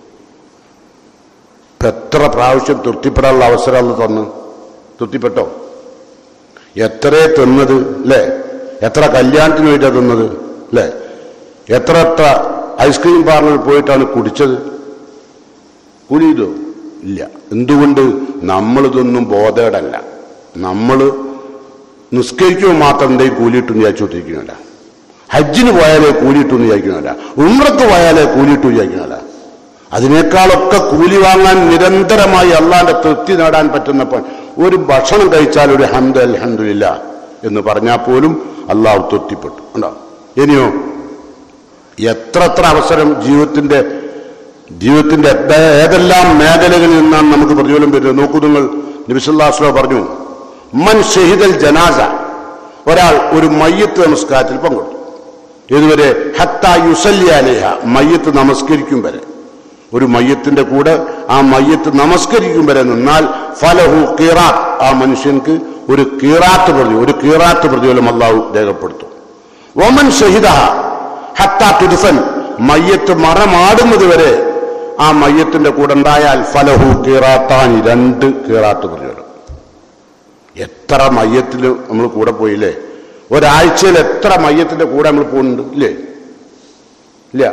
ഇപ്പൊ എത്ര പ്രാവശ്യം തൃപ്തിപ്പെടാനുള്ള അവസരം അല്ല തന്നു തൃപ്തിപ്പെട്ടോ എത്രേ തിന്നത് അല്ലേ എത്ര കല്യാണത്തിന് വേണ്ടിയാണ് തിന്നത് അല്ലേ എത്ര എത്ര ഐസ്ക്രീം പാർലറിൽ പോയിട്ടാണ് കുടിച്ചത് കൂലി ചെയ്തോ ഇല്ല എന്തുകൊണ്ട് നമ്മളിതൊന്നും ബോധേടല്ല നമ്മൾ നിസ്കരിക്കുമ്പോൾ മാത്രം എന്തെങ്കിലും കൂലിയിട്ടും വിചാരിച്ചുകൊണ്ടിരിക്കുന്നില്ല ഹജ്ജിന് പോയാലേ കൂലിയിട്ടും വിചാരിക്കുന്നില്ല ഉമ്രത്ത് പോയാലേ കൂലിയിട്ടും വിചാരിക്കുന്നില്ല അതിനേക്കാളൊക്കെ കൂലി വാങ്ങാൻ നിരന്തരമായി അള്ളാന്റെ തൃപ്തി നേടാൻ പറ്റുന്നപ്പോൾ ഒരു ഭക്ഷണം കഴിച്ചാൽ ഒരു ഹംദ് അൽഹംദുലില്ല എന്ന് പറഞ്ഞാൽ പോലും അള്ളാഹു തൃപ്തിപ്പെട്ടു ഉണ്ടോ ഇനിയോ എത്ര എത്ര അവസരം ജീവിതത്തിന്റെ ജീവിതത്തിന്റെ ഏ- ഏതെല്ലാം മേഖലകളിൽ നിന്നാണ് നമുക്ക് പ്രതിഫലം വരുന്നത് നോക്കൂ നിങ്ങൾ നബിസുല്ലാസ്ലോ പറഞ്ഞു മൻ ഷഹിദൽ ജനാസ ഒരാൾ ഒരു മയ്യത്ത് നമസ്കാരത്തിൽ പങ്കെടുത്തു ഇതുവരെ ഹത്ത യുസല്യാലേഹ മയ്യത്ത് നമസ്കരിക്കും വരെ ഒരു മയ്യത്തിന്റെ കൂടെ ആ മയ്യത്ത് നമസ്കരിക്കും വരെ നിന്നാൽ ഫലഹു കീറാത്ത് ആ മനുഷ്യൻക്ക് ഒരു കീറാത്ത് പ്രതി ഒരു കീറാത്ത് പ്രതിഫലം അള്ളാഹു രേഖപ്പെടുത്തും ഒമൻ ഷഹിദഹ ഹത്ത തുരുഫൻ മയ്യത്ത് മറമാടുന്നത് വരെ ആ മയ്യത്തിന്റെ കൂടെ ഉണ്ടായാൽ ഫലഹു കീറാത്താനി രണ്ട് കീറാത്ത് പ്രതിഫലം എത്ര മയ്യത്തിൽ നമ്മൾ കൂടെ പോയില്ലേ ഒരാഴ്ചയിൽ എത്ര മയ്യത്തിന്റെ കൂടെ നമ്മൾ പോകുന്നുണ്ട് ഇല്ലേ ഇല്ല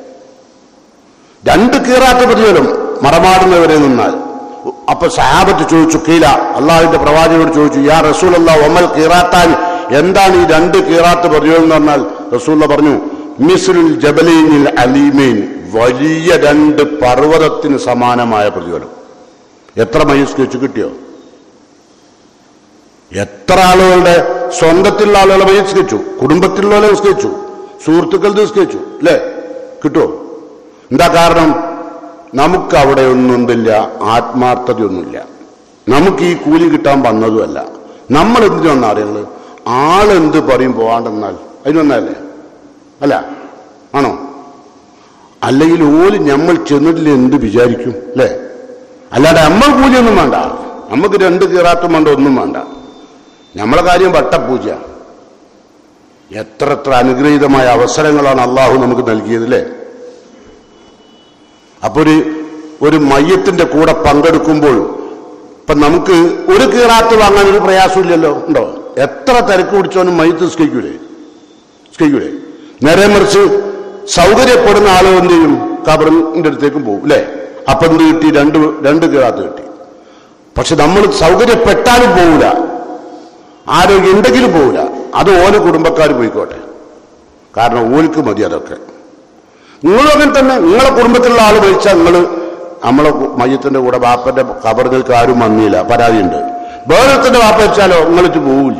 രണ്ട് കീറാത്ത പ്രതിഫലം മറമാടുന്നവരെ നിന്നാൽ അപ്പൊ സഹാബത്ത് ചോദിച്ചു കീല അള്ളാഹുവിന്റെ പ്രവാചകനോട് ചോദിച്ചു യാ റസൂൽ അള്ളാഹ് ഒമൽ കീറാത്താൻ എന്താണ് ഈ രണ്ട് കീറാത്ത് പ്രതിഫലം എന്ന് പറഞ്ഞാൽ റസൂല്ല പറഞ്ഞു മിസ്രുൽ ജബലീനിൽ അലീമീൻ വലിയ രണ്ട് പർവ്വതത്തിന് സമാനമായ പ്രതിഫലം എത്ര മയ്യസ് വെച്ച് കിട്ടിയോ എത്ര ആളുകളുടെ സ്വന്തത്തിലുള്ള ആളുകളെ മയ്യസ് വെച്ചു കുടുംബത്തിലുള്ളവരെ നിസ്കരിച്ചു സുഹൃത്തുക്കൾ നിസ്കരിച്ചു അല്ലേ കിട്ടുമോ എന്താ കാരണം നമുക്ക് അവിടെ ഒന്നും എന്തില്ല ആത്മാർത്ഥതയൊന്നുമില്ല നമുക്ക് ഈ കൂലി കിട്ടാൻ വന്നതുമല്ല നമ്മൾ എന്തിനു വന്ന അറിയുന്നത് ആളെന്ത് പറയും പോവാണ്ടെന്നാൽ അതിന് വന്നതല്ലേ അല്ല ആണോ അല്ലെങ്കിൽ ഓല് നമ്മൾ ചെന്നിട്ടില്ല എന്ത് വിചാരിക്കും അല്ലേ അല്ലാതെ നമ്മൾ പൂജയൊന്നും വേണ്ട നമുക്ക് രണ്ട് കീറാത്തും വേണ്ട ഒന്നും വേണ്ട നമ്മളെ കാര്യം വട്ടപൂജ എത്ര എത്ര അനുഗ്രഹീതമായ അവസരങ്ങളാണ് അള്ളാഹു നമുക്ക് നൽകിയത് അല്ലേ അപ്പൊ ഒരു ഒരു മയ്യത്തിന്റെ കൂടെ പങ്കെടുക്കുമ്പോൾ ഇപ്പൊ നമുക്ക് ഒരു കീറാത്ത് വാങ്ങാൻ ഒരു പ്രയാസമില്ലല്ലോ ഉണ്ടോ എത്ര തിരക്ക് പിടിച്ചോനും മയ്യത്ത് സ്കരിക്കൂലേ സ്കരിക്കൂലേ നേരെ മറിച്ച് സൗകര്യപ്പെടുന്ന ആളുകൾ എന്ത് ചെയ്യും കബറിന്റെ അടുത്തേക്കും പോകും അല്ലേ അപ്പൊ എന്ത് കിട്ടി രണ്ട് രണ്ട് കീറാത്ത് കിട്ടി പക്ഷെ നമ്മൾ സൗകര്യപ്പെട്ടാലും പോവില്ല ആരോഗ്യം ഉണ്ടെങ്കിലും പോവില്ല അത് ഓരോ കുടുംബക്കാർ പോയിക്കോട്ടെ കാരണം ഓർക്ക് മതി അതൊക്കെ നിങ്ങളും അങ്ങനെ തന്നെ നിങ്ങളെ കുടുംബത്തിലുള്ള ആൾ മരിച്ചാൽ നിങ്ങൾ നമ്മളെ കു- മയ്യത്തിന്റെ കൂടെ ബാപ്പന്റെ കബറുകൾക്ക് ആരും വന്നില്ല പരാതിയുണ്ട് വേറൊരുത്തിന്റെ ബാപ്പ വെച്ചാലോ നിങ്ങൾക്ക് പോവില്ല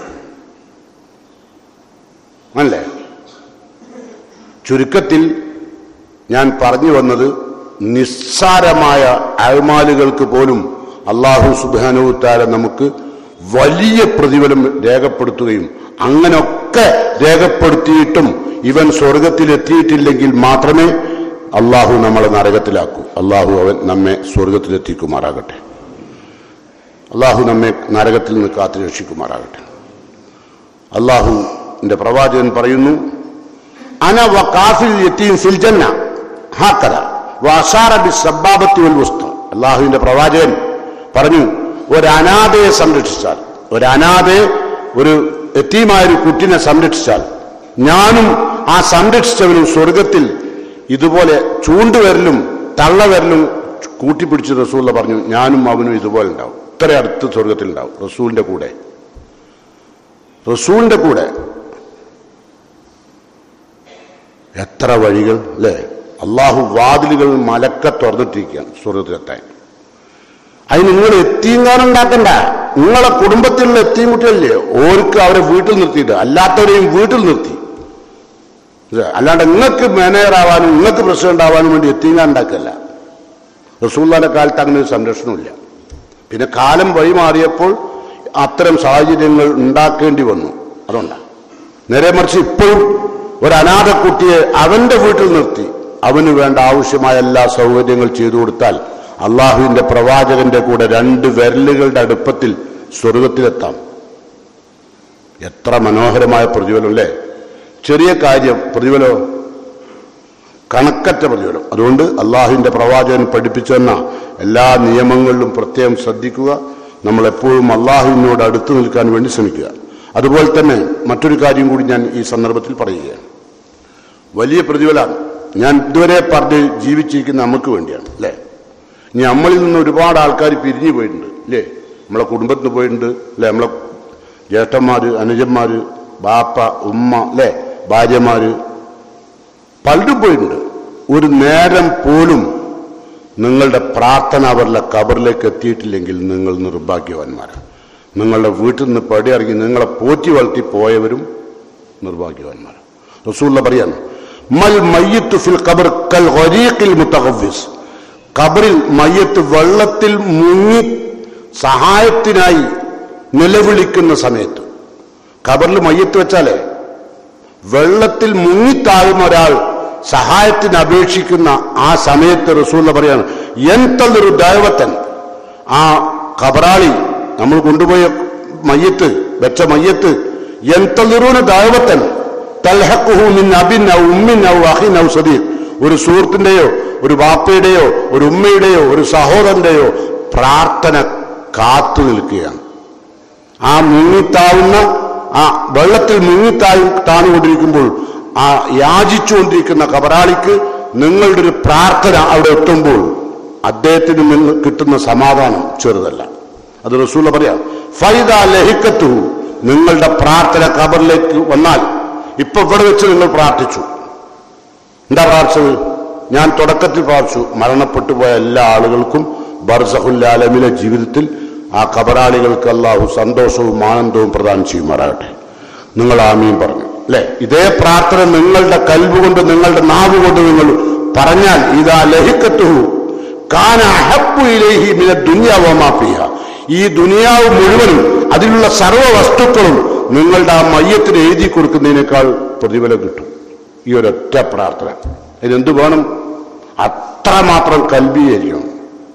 അല്ലേ ചുരുക്കത്തിൽ ഞാൻ പറഞ്ഞു വന്നത് നിസ്സാരമായ അഴമാലുകൾക്ക് പോലും അള്ളാഹു സുബാനുത്താര നമുക്ക് വലിയ പ്രതിഫലം രേഖപ്പെടുത്തുകയും അങ്ങനൊക്കെ രേഖപ്പെടുത്തിയിട്ടും ഇവൻ സ്വർഗത്തിലെത്തിയിട്ടില്ലെങ്കിൽ മാത്രമേ അള്ളാഹു നമ്മളെ നരകത്തിലാക്കൂ അള്ളാഹു അവൻ നമ്മെ സ്വർഗത്തിലെത്തിക്കുമാറാകട്ടെ അള്ളാഹു നമ്മെ നരകത്തിൽ നിന്ന് കാത്തു രക്ഷിക്കുമാറാകട്ടെ അള്ളാഹുവിന്റെ പ്രവാചകൻ പറയുന്നു അന വ കാഫിൽ യത്തീം ഫിൽ ജന്ന ഹാക്കര വഅശാറ ബിസ്സബ്ബാബത്തി വൽ വുസ്ത അള്ളാഹുവിന്റെ പ്രവാചകൻ പറഞ്ഞു ഒരു അനാഥയെ സംരക്ഷിച്ചാൽ ഒരു അനാഥയെ ഒരു എത്തീമായ ഒരു കുട്ടിനെ സംരക്ഷിച്ചാൽ ഞാനും ആ സംരക്ഷിച്ചവനും സ്വർഗത്തിൽ ഇതുപോലെ ചൂണ്ടുവരലും തള്ളവരലും കൂട്ടിപ്പിടിച്ച് റസൂല്ല പറഞ്ഞു ഞാനും അവനും ഇതുപോലെ ഉണ്ടാവും ഇത്ര അടുത്ത് സ്വർഗത്തിൽ ഉണ്ടാവും റസൂലിന്റെ കൂടെ റസൂലിന്റെ കൂടെ എത്ര വഴികൾ അല്ലേ അള്ളാഹു വാതിലുകൾ മലക്ക തുറന്നിട്ടിരിക്കുകയാണ് സ്വർഗത്തിലെത്താൻ അതിന് നിങ്ങൾ എത്തിയെങ്ങാനും ഉണ്ടാക്കണ്ട നിങ്ങളെ കുടുംബത്തിലുള്ള എത്തിയും കുട്ടികളില്ലേ ഓർക്ക് അവരെ വീട്ടിൽ നിർത്തിയിട്ട് അല്ലാത്തവരെയും വീട്ടിൽ നിർത്തി ഇത് അല്ലാണ്ട് നിങ്ങൾക്ക് മാനേജർ ആവാനും നിങ്ങൾക്ക് പ്രസിഡന്റ് ആവാനും വേണ്ടി എത്തിങ്ങാൻ ഉണ്ടാക്കല്ല റസൂല്ലാന്റെ കാലത്ത് അങ്ങനെ ഒരു സംരക്ഷണമില്ല പിന്നെ കാലം വഴിമാറിയപ്പോൾ അത്തരം സാഹചര്യങ്ങൾ ഉണ്ടാക്കേണ്ടി വന്നു അതുകൊണ്ടാണ് നേരെ മറിച്ച് ഇപ്പോഴും ഒരു അനാഥ കുട്ടിയെ അവന്റെ വീട്ടിൽ നിർത്തി അവന് വേണ്ട ആവശ്യമായ എല്ലാ സൗകര്യങ്ങൾ ചെയ്തു കൊടുത്താൽ അള്ളാഹുവിന്റെ പ്രവാചകന്റെ കൂടെ രണ്ട് വിരലുകളുടെ അടുപ്പത്തിൽ സ്വർഗത്തിലെത്താം എത്ര മനോഹരമായ പ്രതിഫലം അല്ലേ ചെറിയ കാര്യം പ്രതിഫലോ കണക്കറ്റ പ്രതിഫലം അതുകൊണ്ട് അള്ളാഹുവിന്റെ പ്രവാചകൻ പഠിപ്പിച്ചെന്ന എല്ലാ നിയമങ്ങളിലും പ്രത്യേകം ശ്രദ്ധിക്കുക നമ്മൾ എപ്പോഴും അള്ളാഹുവിനോട് അടുത്തു നിൽക്കാൻ വേണ്ടി ശ്രമിക്കുക അതുപോലെ തന്നെ മറ്റൊരു കാര്യം കൂടി ഞാൻ ഈ സന്ദർഭത്തിൽ പറയുകയാണ് വലിയ പ്രതിഫലമാണ് ഞാൻ ഇതുവരെ പറഞ്ഞ് ജീവിച്ചിരിക്കുന്ന നമുക്ക് വേണ്ടിയാണ് അല്ലേ ഇനി നമ്മളിൽ നിന്ന് ഒരുപാട് ആൾക്കാർ പിരിഞ്ഞു പോയിട്ടുണ്ട് അല്ലേ നമ്മളെ കുടുംബത്തിൽ നിന്ന് പോയിട്ടുണ്ട് അല്ലേ നമ്മളെ ജ്യേഷ്ഠന്മാര് അനുജന്മാര് ബാപ്പ ഉമ്മ അല്ലേ ഭാര്യമാര് പലരും പോയിട്ടുണ്ട് ഒരു നേരം പോലും നിങ്ങളുടെ പ്രാർത്ഥന അവരുടെ കബറിലേക്ക് എത്തിയിട്ടില്ലെങ്കിൽ നിങ്ങൾ നിർഭാഗ്യവാന്മാരാണ് നിങ്ങളുടെ വീട്ടിൽ നിന്ന് പടിയിറങ്ങി നിങ്ങളെ പോറ്റി വളർത്തി പോയവരും നിർഭാഗ്യവാന്മാരാണ് റസൂള്ള പറയാണ് മൽ മയ്യത്ത് ഫിൽ ഖബർ കൽ ഖരീഖിൽ മുത്തഖവ്വിസ് ഖബറിൽ മയ്യത്ത് വെള്ളത്തിൽ മുങ്ങി സഹായത്തിനായി നിലവിളിക്കുന്ന സമയത്ത് ഖബറിൽ മയ്യത്ത് വെച്ചാലേ വെള്ളത്തിൽ മുങ്ങിത്താഴുന്ന ഒരാൾ സഹായത്തിന് അപേക്ഷിക്കുന്ന ആ സമയത്ത് റസൂല പറയാണ് എന്തൊരു ദൈവത്തൻ ആ ഖബറാളി നമ്മൾ കൊണ്ടുപോയ മയ്യത്ത് വെച്ച മയ്യത്ത് എന്തൊരുവിന് ദൈവത്തൻ തൽഹക്കുഹു മിൻ അബിൻ ഔ ഉമ്മിൻ ഔ അഹിൻ ഔ സദീഖ് ഒരു സുഹൃത്തിന്റെയോ ഒരു ബാപ്പയുടെയോ ഒരു ഉമ്മയുടെയോ ഒരു സഹോദരന്റെയോ പ്രാർത്ഥന കാത്തു നിൽക്കുകയാണ് ആ മുങ്ങിത്താവുന്ന ആ വെള്ളത്തിൽ മുങ്ങിത്തായി താണുകൊണ്ടിരിക്കുമ്പോൾ ആ യാചിച്ചുകൊണ്ടിരിക്കുന്ന കബറാളിക്ക് നിങ്ങളുടെ ഒരു പ്രാർത്ഥന അവിടെ എത്തുമ്പോൾ അദ്ദേഹത്തിന് നിന്ന് കിട്ടുന്ന സമാധാനം ചെറുതല്ല അത് റസൂല പറയാം ഫൈദ ലഹിക്കത്തു നിങ്ങളുടെ പ്രാർത്ഥന കബറിലേക്ക് വന്നാൽ ഇപ്പൊ ഇവിടെ വെച്ച് നിങ്ങൾ പ്രാർത്ഥിച്ചു എന്താ പ്രാർത്ഥിച്ചത് ഞാൻ തുടക്കത്തിൽ പ്രാർത്ഥിച്ചു മരണപ്പെട്ടു പോയ എല്ലാ ആളുകൾക്കും ബർസഹുല്ലാലമിലെ ജീവിതത്തിൽ ആ കബറാളികൾക്ക് അള്ളാഹു സന്തോഷവും ആനന്ദവും പ്രദാനം ചെയ്യുമാറാകട്ടെ നിങ്ങൾ ആമീൻ പറഞ്ഞു അല്ലെ ഇതേ പ്രാർത്ഥന നിങ്ങളുടെ കൽവ് കൊണ്ട് നിങ്ങളുടെ നാവ് കൊണ്ട് നിങ്ങൾ പറഞ്ഞാൽ ഇതാ ലഹിക്കത്തുഹു കാന അഹബ്ബു ഇലൈഹി മിന ദുനിയാവമാഫിയ ഈ ദുനിയാവ് മുഴുവനും അതിലുള്ള സർവ്വ വസ്തുക്കളും നിങ്ങളുടെ ആ മയ്യത്തിന് എഴുതി കൊടുക്കുന്നതിനേക്കാൾ പ്രതിഫലം കിട്ടും ഈ ഒരൊറ്റ പ്രാർത്ഥന ഇതിനെന്ത് വേണം അത്രമാത്രം കൽബീകരിക്കണം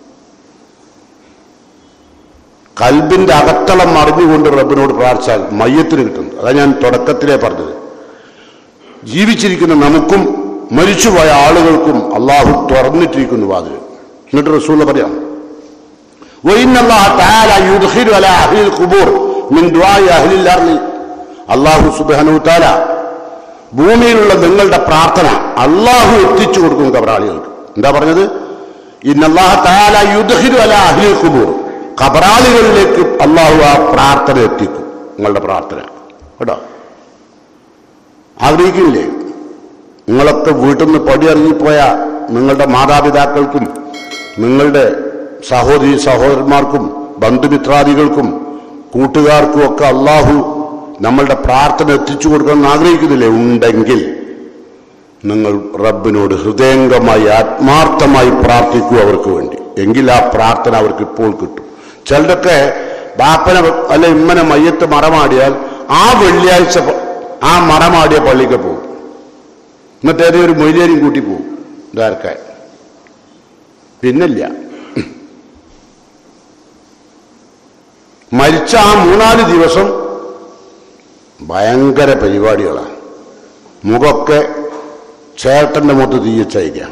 കൽബിന്റെ അകത്തളം മറിഞ്ഞുകൊണ്ട് റബ്ബിനോട് പ്രാർത്ഥിച്ചാൽ മയ്യത്തിന് കിട്ടുന്നത് അതാ ഞാൻ തുടക്കത്തിലേ പറഞ്ഞത് ജീവിച്ചിരിക്കുന്ന നമുക്കും മരിച്ചുപോയ ആളുകൾക്കും അള്ളാഹു തുറന്നിട്ടിരിക്കുന്നു വാതിൽ എന്നിട്ട് റസൂല പറയാം وإن الله تعالى يدخل على أهل القبور من دعاء أهل الأرض അള്ളാഹു സുബാനു താല ഭൂമിയിലുള്ള നിങ്ങളുടെ പ്രാർത്ഥന അള്ളാഹു എത്തിച്ചു കൊടുക്കും കബറാളികൾക്ക് എന്താ പറഞ്ഞത് ഇന്നല്ലാഹ താല യുദ്ധിരു അല അഹ്ലിൽ കുബൂർ കബറാളികളിലേക്ക് അള്ളാഹു ആ പ്രാർത്ഥന എത്തിക്കും നിങ്ങളുടെ പ്രാർത്ഥന കേട്ടോ ആഗ്രഹിക്കില്ലേ നിങ്ങളൊക്കെ വീട്ടിൽ നിന്ന് പടിയിറങ്ങിപ്പോയ നിങ്ങളുടെ മാതാപിതാക്കൾക്കും നിങ്ങളുടെ സഹോദരി സഹോദരന്മാർക്കും ബന്ധുമിത്രാദികൾക്കും കൂട്ടുകാർക്കും ഒക്കെ അള്ളാഹു നമ്മളുടെ പ്രാർത്ഥന എത്തിച്ചു കൊടുക്കണം ആഗ്രഹിക്കുന്നില്ലേ ഉണ്ടെങ്കിൽ നിങ്ങൾ റബ്ബിനോട് ഹൃദയംഗമായി ആത്മാർത്ഥമായി പ്രാർത്ഥിക്കൂ അവർക്ക് വേണ്ടി എങ്കിൽ ആ പ്രാർത്ഥന അവർക്ക് ഇപ്പോൾ കിട്ടും ചിലരൊക്കെ ബാപ്പനെ അല്ല ഇമ്മനെ മയ്യത്ത് മറമാടിയാൽ ആ വെള്ളിയാഴ്ച പ- ആ മറമാടിയ പള്ളിക്ക് പോകും എന്നിട്ട് ഏതേ ഒരു മൊയ്ലേരിയും കൂട്ടി പോകും ഇതാർക്കാൻ പിന്നില്ല മരിച്ച ആ മൂന്നാല് ദിവസം ഭയങ്കര പരിപാടികളാണ് മുഖമൊക്കെ ചേട്ടന്റെ മുഖത്ത് തീയച്ചയക്കാം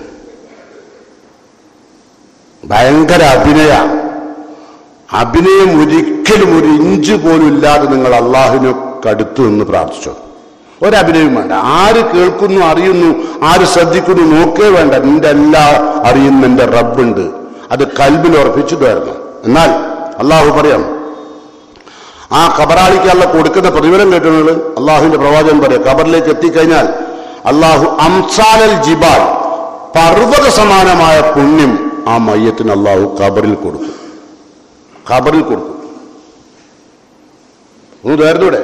ഭയങ്കര അഭിനയ അഭിനയം ഒരിക്കലും ഒരു ഇഞ്ച് പോലും ഇല്ലാതെ നിങ്ങൾ അള്ളാഹുവിനെ കടുത്തു നിന്ന് പ്രാർത്ഥിച്ചു ഒരഭിനയം വേണ്ട ആര് കേൾക്കുന്നു അറിയുന്നു ആര് ശ്രദ്ധിക്കുന്നു നോക്കേ വേണ്ട നിന്റെ എല്ലാ അറിയുന്ന എന്റെ റബ്ബുണ്ട് അത് കൽബിൽ ഉറപ്പിച്ചിട്ട് വരണം എന്നാൽ അള്ളാഹു പറയാം ആ കബറാളിക്ക് അല്ല കൊടുക്കുന്ന പ്രതിഫലം കേട്ടുന്നത് അള്ളാഹുവിന്റെ പ്രവാചകൻ പറയാം കബറിലേക്ക് എത്തിക്കഴിഞ്ഞാൽ അള്ളാഹു അംസാലൽ ജിബാൽ പർവ്വത സമാനമായ പുണ്യം ആ മയ്യത്തിന് അള്ളാഹു കബറിൽ കൊടുക്കും കബറിൽ കൊടുക്കും ഒന്ന് തേർന്നൂടെ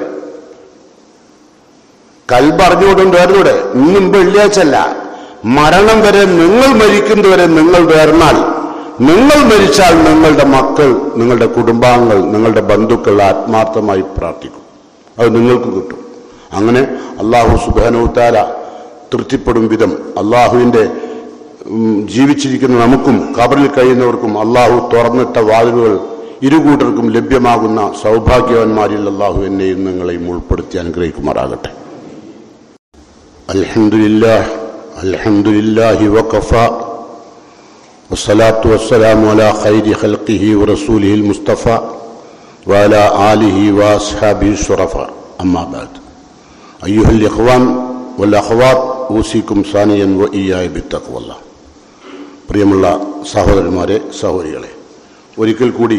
കൽബറിഞ്ഞുകൊണ്ടും തേർന്നൂടെ ഇന്നും വെള്ളിയാഴ്ച അല്ല മരണം വരെ നിങ്ങൾ മരിക്കുന്നവരെ നിങ്ങൾ തേർന്നാൽ നിങ്ങൾ മരിച്ചാൽ നിങ്ങളുടെ മക്കൾ നിങ്ങളുടെ കുടുംബാംഗങ്ങൾ നിങ്ങളുടെ ബന്ധുക്കൾ ആത്മാർത്ഥമായി പ്രാർത്ഥിക്കും അത് നിങ്ങൾക്ക് കിട്ടും അങ്ങനെ അള്ളാഹു സുബാനോത്താല തൃപ്തിപ്പെടും വിധം അള്ളാഹുവിൻ്റെ ഉം, ജീവിച്ചിരിക്കുന്ന നമുക്കും കബറിൽ കഴിയുന്നവർക്കും അള്ളാഹു തുറന്നിട്ട വാതിലുകൾ ഇരുകൂട്ടർക്കും ലഭ്യമാകുന്ന സൗഭാഗ്യവാന്മാരിൽ അള്ളാഹു എന്നെയും നിങ്ങളെയും ഉൾപ്പെടുത്തി അനുഗ്രഹിക്കുമാറാകട്ടെ അൽഹംദുലില്ലാഹ് അൽഹംദുലില്ലാഹി വഖഫ والصلاة والسلام على خير خلقه ورسوله المصطفى وعلى آله وأصحابه الشرفاء أما بعد أيها الإخوان والأخوات أوصيكم ثانيا وإياي بالتقوى الله പ്രിയമുള്ള സഹോദരന്മാരെ സഹോദരികളെ ഒരിക്കൽ കൂടി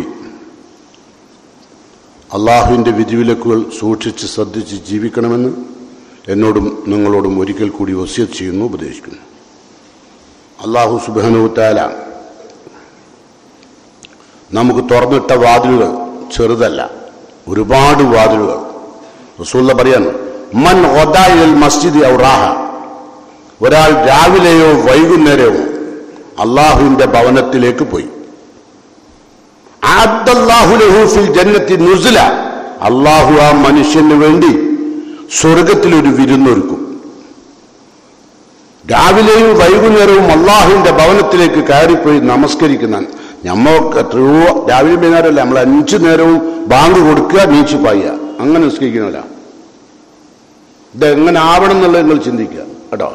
അള്ളാഹുവിൻ്റെ വിധിവിലക്കുകൾ സൂക്ഷിച്ച് ശ്രദ്ധിച്ച് ജീവിക്കണമെന്ന് എന്നോടും നിങ്ങളോടും ഒരിക്കൽ കൂടി വസ്യത്ത് ചെയ്യുന്നു ഉപദേശിക്കുന്നു അള്ളാഹു സുബാനുത്താല നമുക്ക് തുറന്നിട്ട വാതിലുകൾ ചെറുതല്ല ഒരുപാട് വാതിലുകൾ റസൂല്ല പറയാൻ മൻ ഒതായിൽ മസ്ജിദ് ഔറാഹ ഒരാൾ രാവിലെയോ വൈകുന്നേരമോ അള്ളാഹുവിന്റെ ഭവനത്തിലേക്ക് പോയി ആബ്ദല്ലാഹു ലഹു ഫിൽ ജന്നത്തി നുസ്ല അള്ളാഹു ആ മനുഷ്യന് വേണ്ടി സ്വർഗത്തിൽ ഒരു വിരുന്നൊരുക്കും രാവിലെയും വൈകുന്നേരവും അള്ളാഹുവിന്റെ ഭവനത്തിലേക്ക് കയറിപ്പോയി നമസ്കരിക്കുന്ന നമ്മ എത്രയോ രാവിലെ വൈകുന്നേരമല്ല നമ്മൾ അഞ്ചു നേരവും ബാങ്ക് കൊടുക്കുക നീച്ചു പായുക അങ്ങനെ നിസ്കരിക്കുന്നില്ല ഇത് എങ്ങനെ ആവണം എന്നുള്ളത് നിങ്ങൾ ചിന്തിക്കുക കേട്ടോ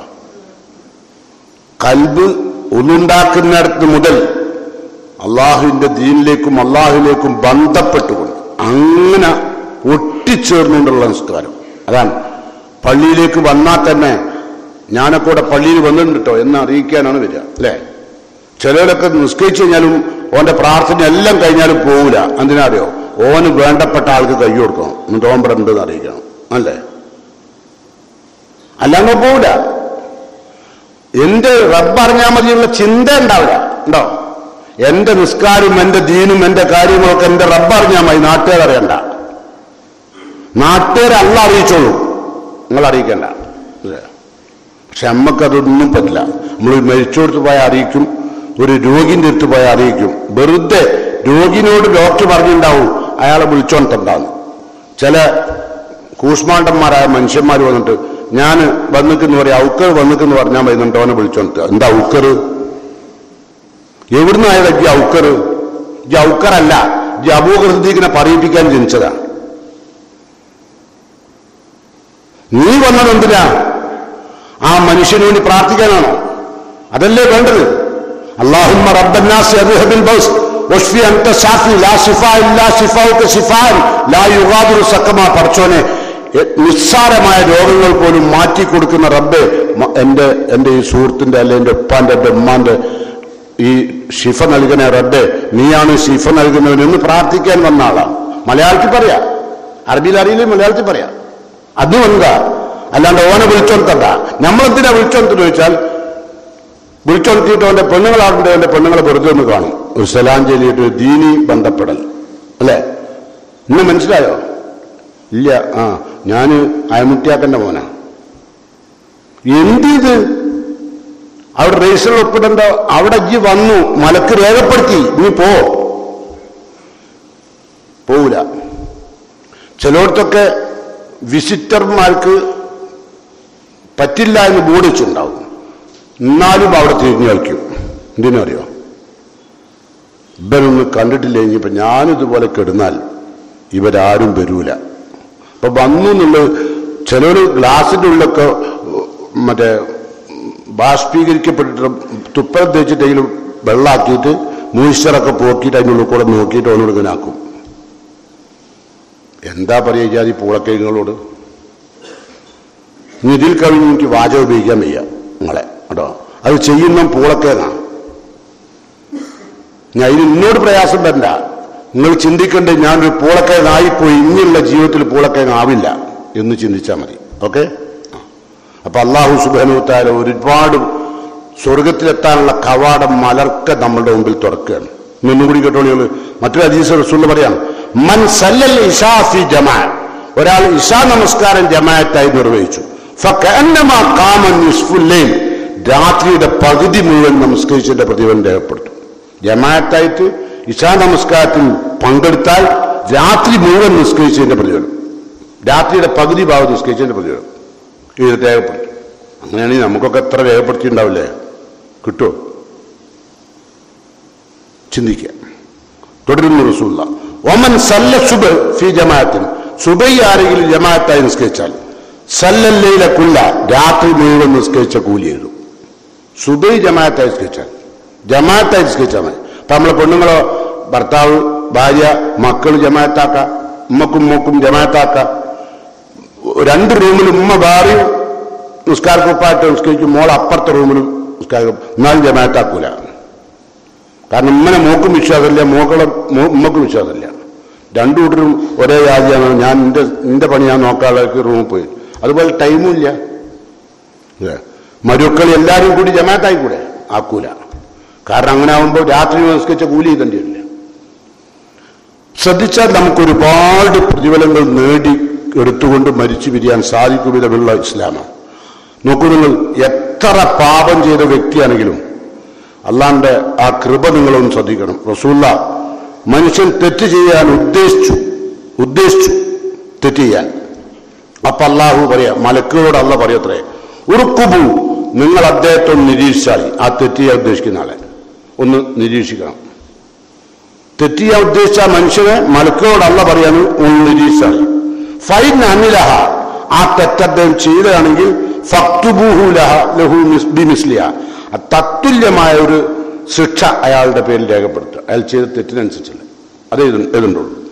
കൽബ് ഒന്നുണ്ടാക്കുന്നിടത്ത് മുതൽ അള്ളാഹുവിന്റെ ദീനിലേക്കും അള്ളാഹുവിലേക്കും ബന്ധപ്പെട്ടുകൊണ്ട് അങ്ങനെ ഒട്ടി ഒട്ടിച്ചേർന്നുകൊണ്ടുള്ള നിസ്കാരം അതാണ് പള്ളിയിലേക്ക് വന്നാൽ തന്നെ ഞാനൊക്കെ പള്ളിയിൽ വന്നിട്ടുണ്ട് കേട്ടോ എന്ന് അറിയിക്കാനാണ് വരിക അല്ലേ ചിലരൊക്കെ നിസ്കരിച്ചു കഴിഞ്ഞാലും ഓന്റെ പ്രാർത്ഥന എല്ലാം കഴിഞ്ഞാലും പോവില്ല എന്തിനാ അറിയോ ഓന് വേണ്ടപ്പെട്ട ആൾക്ക് കൈ കൊടുക്കണം എന്നിട്ട് ഓൻ ഇവിടെ ഉണ്ടെന്ന് അറിയിക്കണം അല്ലേ അല്ലാണ്ട് പോവില്ല എന്റെ റബ്ബറിഞ്ഞാൽ മതിയുള്ള ചിന്ത ഉണ്ടാവില്ല ഉണ്ടോ എന്റെ നിസ്കാരം എന്റെ ദീനും എന്റെ കാര്യങ്ങളൊക്കെ എന്റെ റബ്ബറിഞ്ഞാൽ മതി നാട്ടുകാർ അറിയണ്ട നാട്ടുകാരെ അല്ല അറിയിച്ചോളൂ നിങ്ങൾ അറിയിക്കണ്ട ഇല്ലേ? പക്ഷെ നമ്മക്കതൊന്നും പറ്റില്ല നമ്മൾ മരിച്ചോടുത്ത് പോയാൽ അറിയിക്കും ഒരു രോഗിന്റെ അടുത്ത് പോയാൽ അറിയിക്കും വെറുതെ രോഗിനോട് ഡോക്ടർ പറഞ്ഞിട്ടുണ്ടാവും അയാളെ വിളിച്ചോണ്ടിട്ടുണ്ടാവും ചില കൂഷ്മാണ്ടന്മാരായ മനുഷ്യന്മാർ വന്നിട്ട് ഞാൻ വന്നിക്കെന്ന് പറയാം ഔക്കർ വന്നിക്കെന്ന് പറഞ്ഞാൽ വരുന്നുണ്ട് അവനെ വിളിച്ചോണ്ട് എന്താ ഔക്കർ എവിടുന്ന് ആയതാ ഈ ഔക്കർ ഈ ഔക്കറല്ല ഈ അബൂഹൃദീഖിനെ പറയിപ്പിക്കാൻ ജനിച്ചതാ നീ വന്നത് എന്തിനാ ആ മനുഷ്യന് വേണ്ടി പ്രാർത്ഥിക്കാനാണോ അതല്ലേ വേണ്ടത് اللهم رب الناس اذهب البوس واشفي انت شافي لا شفاء الا شفاؤك شفاء لا يغادر سقما പടച്ചോനെ എ- നിസ്സാരമായ രോഗങ്ങൾ പോലും മാറ്റി കൊടുക്കുന്ന റബ്ബെ മ- എൻ്റെ എൻ്റെ ഈ സുഹൃത്തിന്റെ അല്ലെ എൻ്റെ ഉപ്പാന്റെ എൻ്റെ ഉമ്മാന്റെ ഈ ഷിഫ നൽകണേ റബ്ബെ നീയാണ് ഷിഫ നൽകുന്നവൻ എന്ന് പ്രാർത്ഥിക്കാൻ വന്ന ആളാണ് മലയാളത്തിൽ പറയാം അറബിയിൽ അറിയില്ലേ മലയാളത്തിൽ പറയാം അത് വന്നതാ അല്ലാണ്ട് ഓനെ വിളിച്ചോണ്ടല്ല നമ്മളെന്തിനാ വിളിച്ചോണ്ടെന്ന് ചോദിച്ചാൽ വിളിച്ചോണ്ടിട്ട് അവന്റെ പെണ്ണുങ്ങളാകുമ്പോൾ അവന്റെ പെണ്ണുങ്ങളെ വെറുതെ ഒന്ന് കാണും ഒരു സലാം ചൊല്ലിയിട്ട് ഒരു ദീനി ബന്ധപ്പെടൽ അല്ലേ ഇന്ന് മനസ്സിലായോ ഇല്ല ആ ഞാന് അയമുട്ടിയാക്കന്റെ മോനാ എന്തിത് അവിടെ രജിസ്റ്ററിൽ ഒപ്പിടണ്ടോ അവിടെ ഇജ്ജ് വന്നു മലക്ക് രേഖപ്പെടുത്തി നീ പോ പോവില്ല ചിലയിടത്തൊക്കെ വിസിറ്റർമാർക്ക് പറ്റില്ല എന്ന് ബോർഡ് വെച്ചുണ്ടാവും എന്നാലും അവിടെ തിരിഞ്ഞു കളിക്കും എന്തിനറിയോ ഇവരൊന്നും കണ്ടിട്ടില്ല ഇനിയിപ്പോ ഞാനിതുപോലെ കെടുന്നാൽ ഇവരാരും വരൂല അപ്പൊ വന്നു എന്നുള്ളത് ചിലര് ഗ്ലാസിന്റെ ഉള്ളിലൊക്കെ മറ്റേ ബാഷ്പീകരിക്കപ്പെട്ടിട്ട് തുപ്പൽ തേച്ചിട്ടെങ്കിലും വെള്ളമാക്കിയിട്ട് മൂയിസ്റ്ററൊക്കെ പോക്കിയിട്ട് അതിനുള്ളിൽ കൂടെ നോക്കിയിട്ട് അവനോട് ഇങ്ങനെ ആക്കും എന്താ പറയുക ജാതി പൂളക്കൈകളോട് ഇനി ഇതിൽ കവിഞ്ഞ് എനിക്ക് വാചകം ഉപയോഗിക്കാൻ വയ്യ നിങ്ങളെ കേട്ടോ അത് ചെയ്യുന്ന പൂളക്കേങ്ങാ ഞാൻ ഇതിന് എന്നോട് പ്രയാസം വരണ്ട നിങ്ങൾ ചിന്തിക്കേണ്ടത് ഞാനൊരു പൂളക്കേങ്ങായിപ്പോയി ഇനിയുള്ള ജീവിതത്തിൽ പൂളക്കേങ്ങാവില്ല എന്ന് ചിന്തിച്ചാൽ മതി ഓക്കെ അപ്പൊ അള്ളാഹു സുബാനുത്താല ഒരുപാട് സ്വർഗത്തിലെത്താനുള്ള കവാടം മലർക്ക നമ്മളുടെ മുമ്പിൽ തുറക്കുകയാണ് ഇന്നൊന്നും കൂടി കേട്ടോളികൾ മറ്റൊരു ഹദീസ് റസൂൽ പറയാണ് മൻ സല്ലൽ ഇശാ ഫി ജമാ ഒരാൾ ഇശാ നമസ്കാരം ജമാഅത്തായി നിർവഹിച്ചു ഫകഅന്നമാ ഖാമ നിസ്ഫുൽ ലൈൽ രാത്രിയുടെ പകുതി മുഴുവൻ നമസ്കരിച്ചതിന്റെ പ്രതിഫലം രേഖപ്പെടുത്തും ജമാഅത്തായിട്ട് ഇശാ നമസ്കാരത്തിൽ പങ്കെടുത്താൽ രാത്രി മുഴുവൻ നിസ്കരിച്ചതിന്റെ പ്രതിഫലം രാത്രിയുടെ പകുതി ഭാഗം നിസ്കരിച്ചതിന്റെ പ്രതിഫലം ഇത് രേഖപ്പെടുത്തും അങ്ങനെയാണെങ്കിൽ നമുക്കൊക്കെ എത്ര രേഖപ്പെടുത്തിയിട്ടുണ്ടാവില്ലേ കിട്ടുമോ ചിന്തിക്കുക തുടരുന്നു റസൂല്ല ഒമൻ സല്ല സുബ ഫി ജമാഅത്തിന് സുബൈ ആരെങ്കിലും ജമാഅത്തായി നിസ്കരിച്ചാൽ സല്ലല്ലയിലക്കുള്ള രാത്രി മുഴുവൻ നിസ്കരിച്ച കൂലി എഴുതും സുബൈ ജമാഅത്തായി നിസ്കരിച്ചാൽ ജമാഅത്തായി നിസ്കരിച്ചാൽ മതി അപ്പൊ നമ്മളെ പെണ്ണുങ്ങളോ ഭർത്താവ് ഭാര്യ മക്കൾ ജമാഅത്താക്ക ഉമ്മക്കും ഉമ്മക്കും ജമാഅത്താക്ക രണ്ട് റൂമിൽ ഉമ്മ വേറെയും നിസ്കാരക്കുപ്പായിട്ട് നിസ്കരിക്കും മോൾ അപ്പുറത്തെ റൂമിലും നിസ്കാരം എന്നാലും ജമാഅത്താക്കൂല കാരണം ഉമ്മനെ മോക്കും വിശ്വാസമില്ല മോക്കളെ മോ- ഉമ്മക്കും വിശ്വാസമില്ല രണ്ടു കൂട്ടരും ഒരേ ജാതിയാണ് ഞാൻ നിന്റെ നിന്റെ പണി ഞാൻ നോക്കാനുള്ള റൂമിൽ പോയി അതുപോലെ ടൈമും ഇല്ല ഇല്ലേ? മരുക്കൾ എല്ലാവരും കൂടി ജമാഅത്തായി കൂടെ ആക്കൂല കാരണം അങ്ങനെ ആകുമ്പോൾ രാത്രി നമസ്കരിച്ച കൂലി ചെയ്തേണ്ടി വരില്ല ശ്രദ്ധിച്ചാൽ നമുക്ക് ഒരുപാട് പ്രതിഫലങ്ങൾ നേടി എടുത്തുകൊണ്ട് മരിച്ചു പിരിയാൻ സാധിക്കും വിധമുള്ള ഇസ്ലാമാണ് നോക്കൂ നിങ്ങൾ എത്ര പാപം ചെയ്ത വ്യക്തിയാണെങ്കിലും അള്ളാന്റെ ആ കൃപ നിങ്ങളൊന്ന് ശ്രദ്ധിക്കണം റസൂല്ല മനുഷ്യൻ തെറ്റ് ചെയ്യാൻ ഉദ്ദേശിച്ചു ഉദ്ദേശിച്ചു തെറ്റ് ചെയ്യാൻ അപ്പൊ അള്ളാഹു പറയാ മലക്കുകളോട് അല്ല പറയത്രേ ഉറുക്കുബു നിങ്ങൾ അദ്ദേഹത്തെ ഒന്ന് നിരീക്ഷിച്ചാൽ ആ തെറ്റ് ചെയ്യാൻ ഉദ്ദേശിക്കുന്ന ആളെ ഒന്ന് നിരീക്ഷിക്കണം തെറ്റ് ചെയ്യാൻ ഉദ്ദേശിച്ച ആ മനുഷ്യനെ മലക്കുകളോട് അല്ല പറയാനും ഒന്ന് നിരീക്ഷിച്ചാൽ ഫൈൻ അനിലഹ ആ തെറ്റ് അദ്ദേഹം ചെയ്തതാണെങ്കിൽ ഫക്തുബൂഹു ലഹ ലഹു മിസ്- ബിമിസ്ലിഹ ആ തത്തുല്യമായ ഒരു ശിക്ഷ അയാളുടെ പേരിൽ രേഖപ്പെടുത്തുക അയാൾ ചെയ്ത തെറ്റിനനുസരിച്ചല്ല അത് എഴുത- എഴുതുന്നുള്ളൂ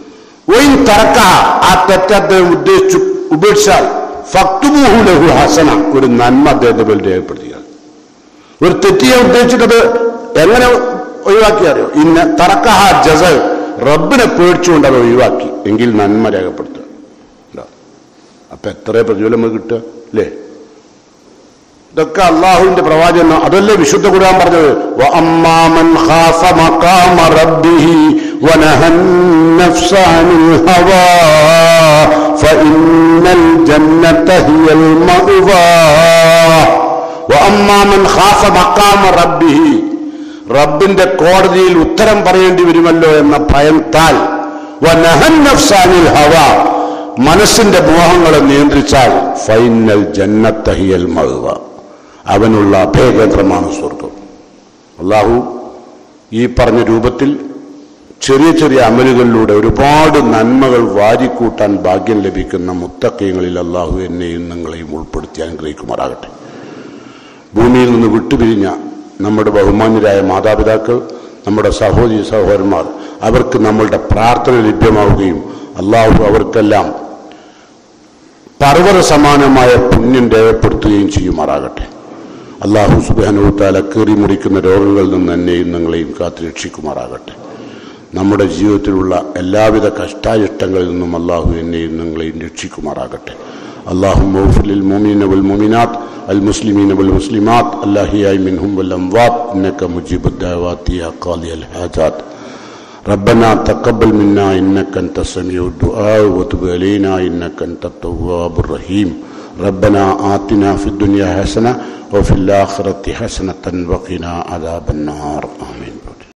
ഒയിൻ തറക്ക ആ തെറ്റ് അദ്ദേഹം ഉദ്ദേശിച്ചു ഉപേക്ഷിച്ചാൽ ഫക്തുബൂഹു ലഹു ഹസന ഒരു നന്മ അദ്ദേഹത്തെ പേരിൽ രേഖപ്പെടുത്തുക ഒരു തെറ്റിയെ ഉദ്ദേശിച്ചത് എങ്ങനെ ഒഴിവാക്കി അറിയോ ഇന്ന തറക്കഹ ജസ റബ്ബിനെ പേടിച്ചുകൊണ്ട് അത് ഒഴിവാക്കി എങ്കിൽ നന്മ രേഖപ്പെടുത്തുക ഉണ്ടോ? അപ്പൊ എത്ര പ്രതിഫലം നമുക്ക് കിട്ടുക അല്ലേ ഇതൊക്കെ അള്ളാഹുവിന്റെ പ്രവാചകൻ അതല്ലേ വിശുദ്ധ ഖുർആൻ പറഞ്ഞത് وَأَمَّا مَنْ خَافَ مَقَامَ رَبِّهِ وَنَهَى النَّفْسَ عَنِ الْهَوَى فَإِنَّ الْجَنَّةَ هِيَ الْمَأْوَى وَأَمَّا مَنْ خَافَ مَقَامَ رَبِّهِ റബ്ബിന്റെ കോടതിയിൽ ഉത്തരം പറയേണ്ടി വരുമല്ലോ എന്ന ഭയത്താൽ وَنَهَى النَّفْسَ عَنِ الْهَوَى മനസ്സിന്റെ മോഹങ്ങളെ നിയന്ത്രിച്ചാൽ ഫൈനൽ ജന്നത്തഹിയൽ മഴുവ അവനുള്ള അഭയകേന്ദ്രമാണ് സ്വർഗം അള്ളാഹു ഈ പറഞ്ഞ രൂപത്തിൽ ചെറിയ ചെറിയ അമലുകളിലൂടെ ഒരുപാട് നന്മകൾ വാരിക്കൂട്ടാൻ ഭാഗ്യം ലഭിക്കുന്ന മുത്തക്കയങ്ങളിൽ അള്ളാഹു എന്നെയും നിങ്ങളെയും ഉൾപ്പെടുത്തി അനുഗ്രഹിക്കുമാറാകട്ടെ ഭൂമിയിൽ നിന്ന് വിട്ടുപിരിഞ്ഞ നമ്മുടെ ബഹുമാന്യരായ മാതാപിതാക്കൾ നമ്മുടെ സഹോദരി സഹോദരന്മാർ അവർക്ക് നമ്മളുടെ പ്രാർത്ഥന ലഭ്യമാവുകയും അള്ളാഹു അവർക്കെല്ലാം പർവ്വത സമാനമായ പുണ്യം രേഖപ്പെടുത്തുകയും ചെയ്യുമാറാകട്ടെ അള്ളാഹു സുബാനുത്താല കീറി മുറിക്കുന്ന രോഗങ്ങളിൽ നിന്ന് എന്നെയും നിങ്ങളെയും കാത്തു രക്ഷിക്കുമാറാകട്ടെ നമ്മുടെ ജീവിതത്തിലുള്ള എല്ലാവിധ കഷ്ടായിഷ്ടങ്ങളിൽ നിന്നും അള്ളാഹു എന്നെയും നിങ്ങളെയും രക്ഷിക്കുമാറാകട്ടെ അള്ളാഹു മൗഫുലിൽ മോമിന വൽ മൊമിനാത്ത് المسلمين والمسلمات الأحياء منهم والأموات إنك مجيب الدعوات يا قاضي الحاجات ربنا تقبل منا إنك أنت السميع الدعاء وتب علينا إنك أنت التواب الرحيم ربنا آتنا في الدنيا حسنة وفي الآخرة حسنة وقنا عذاب النار آمين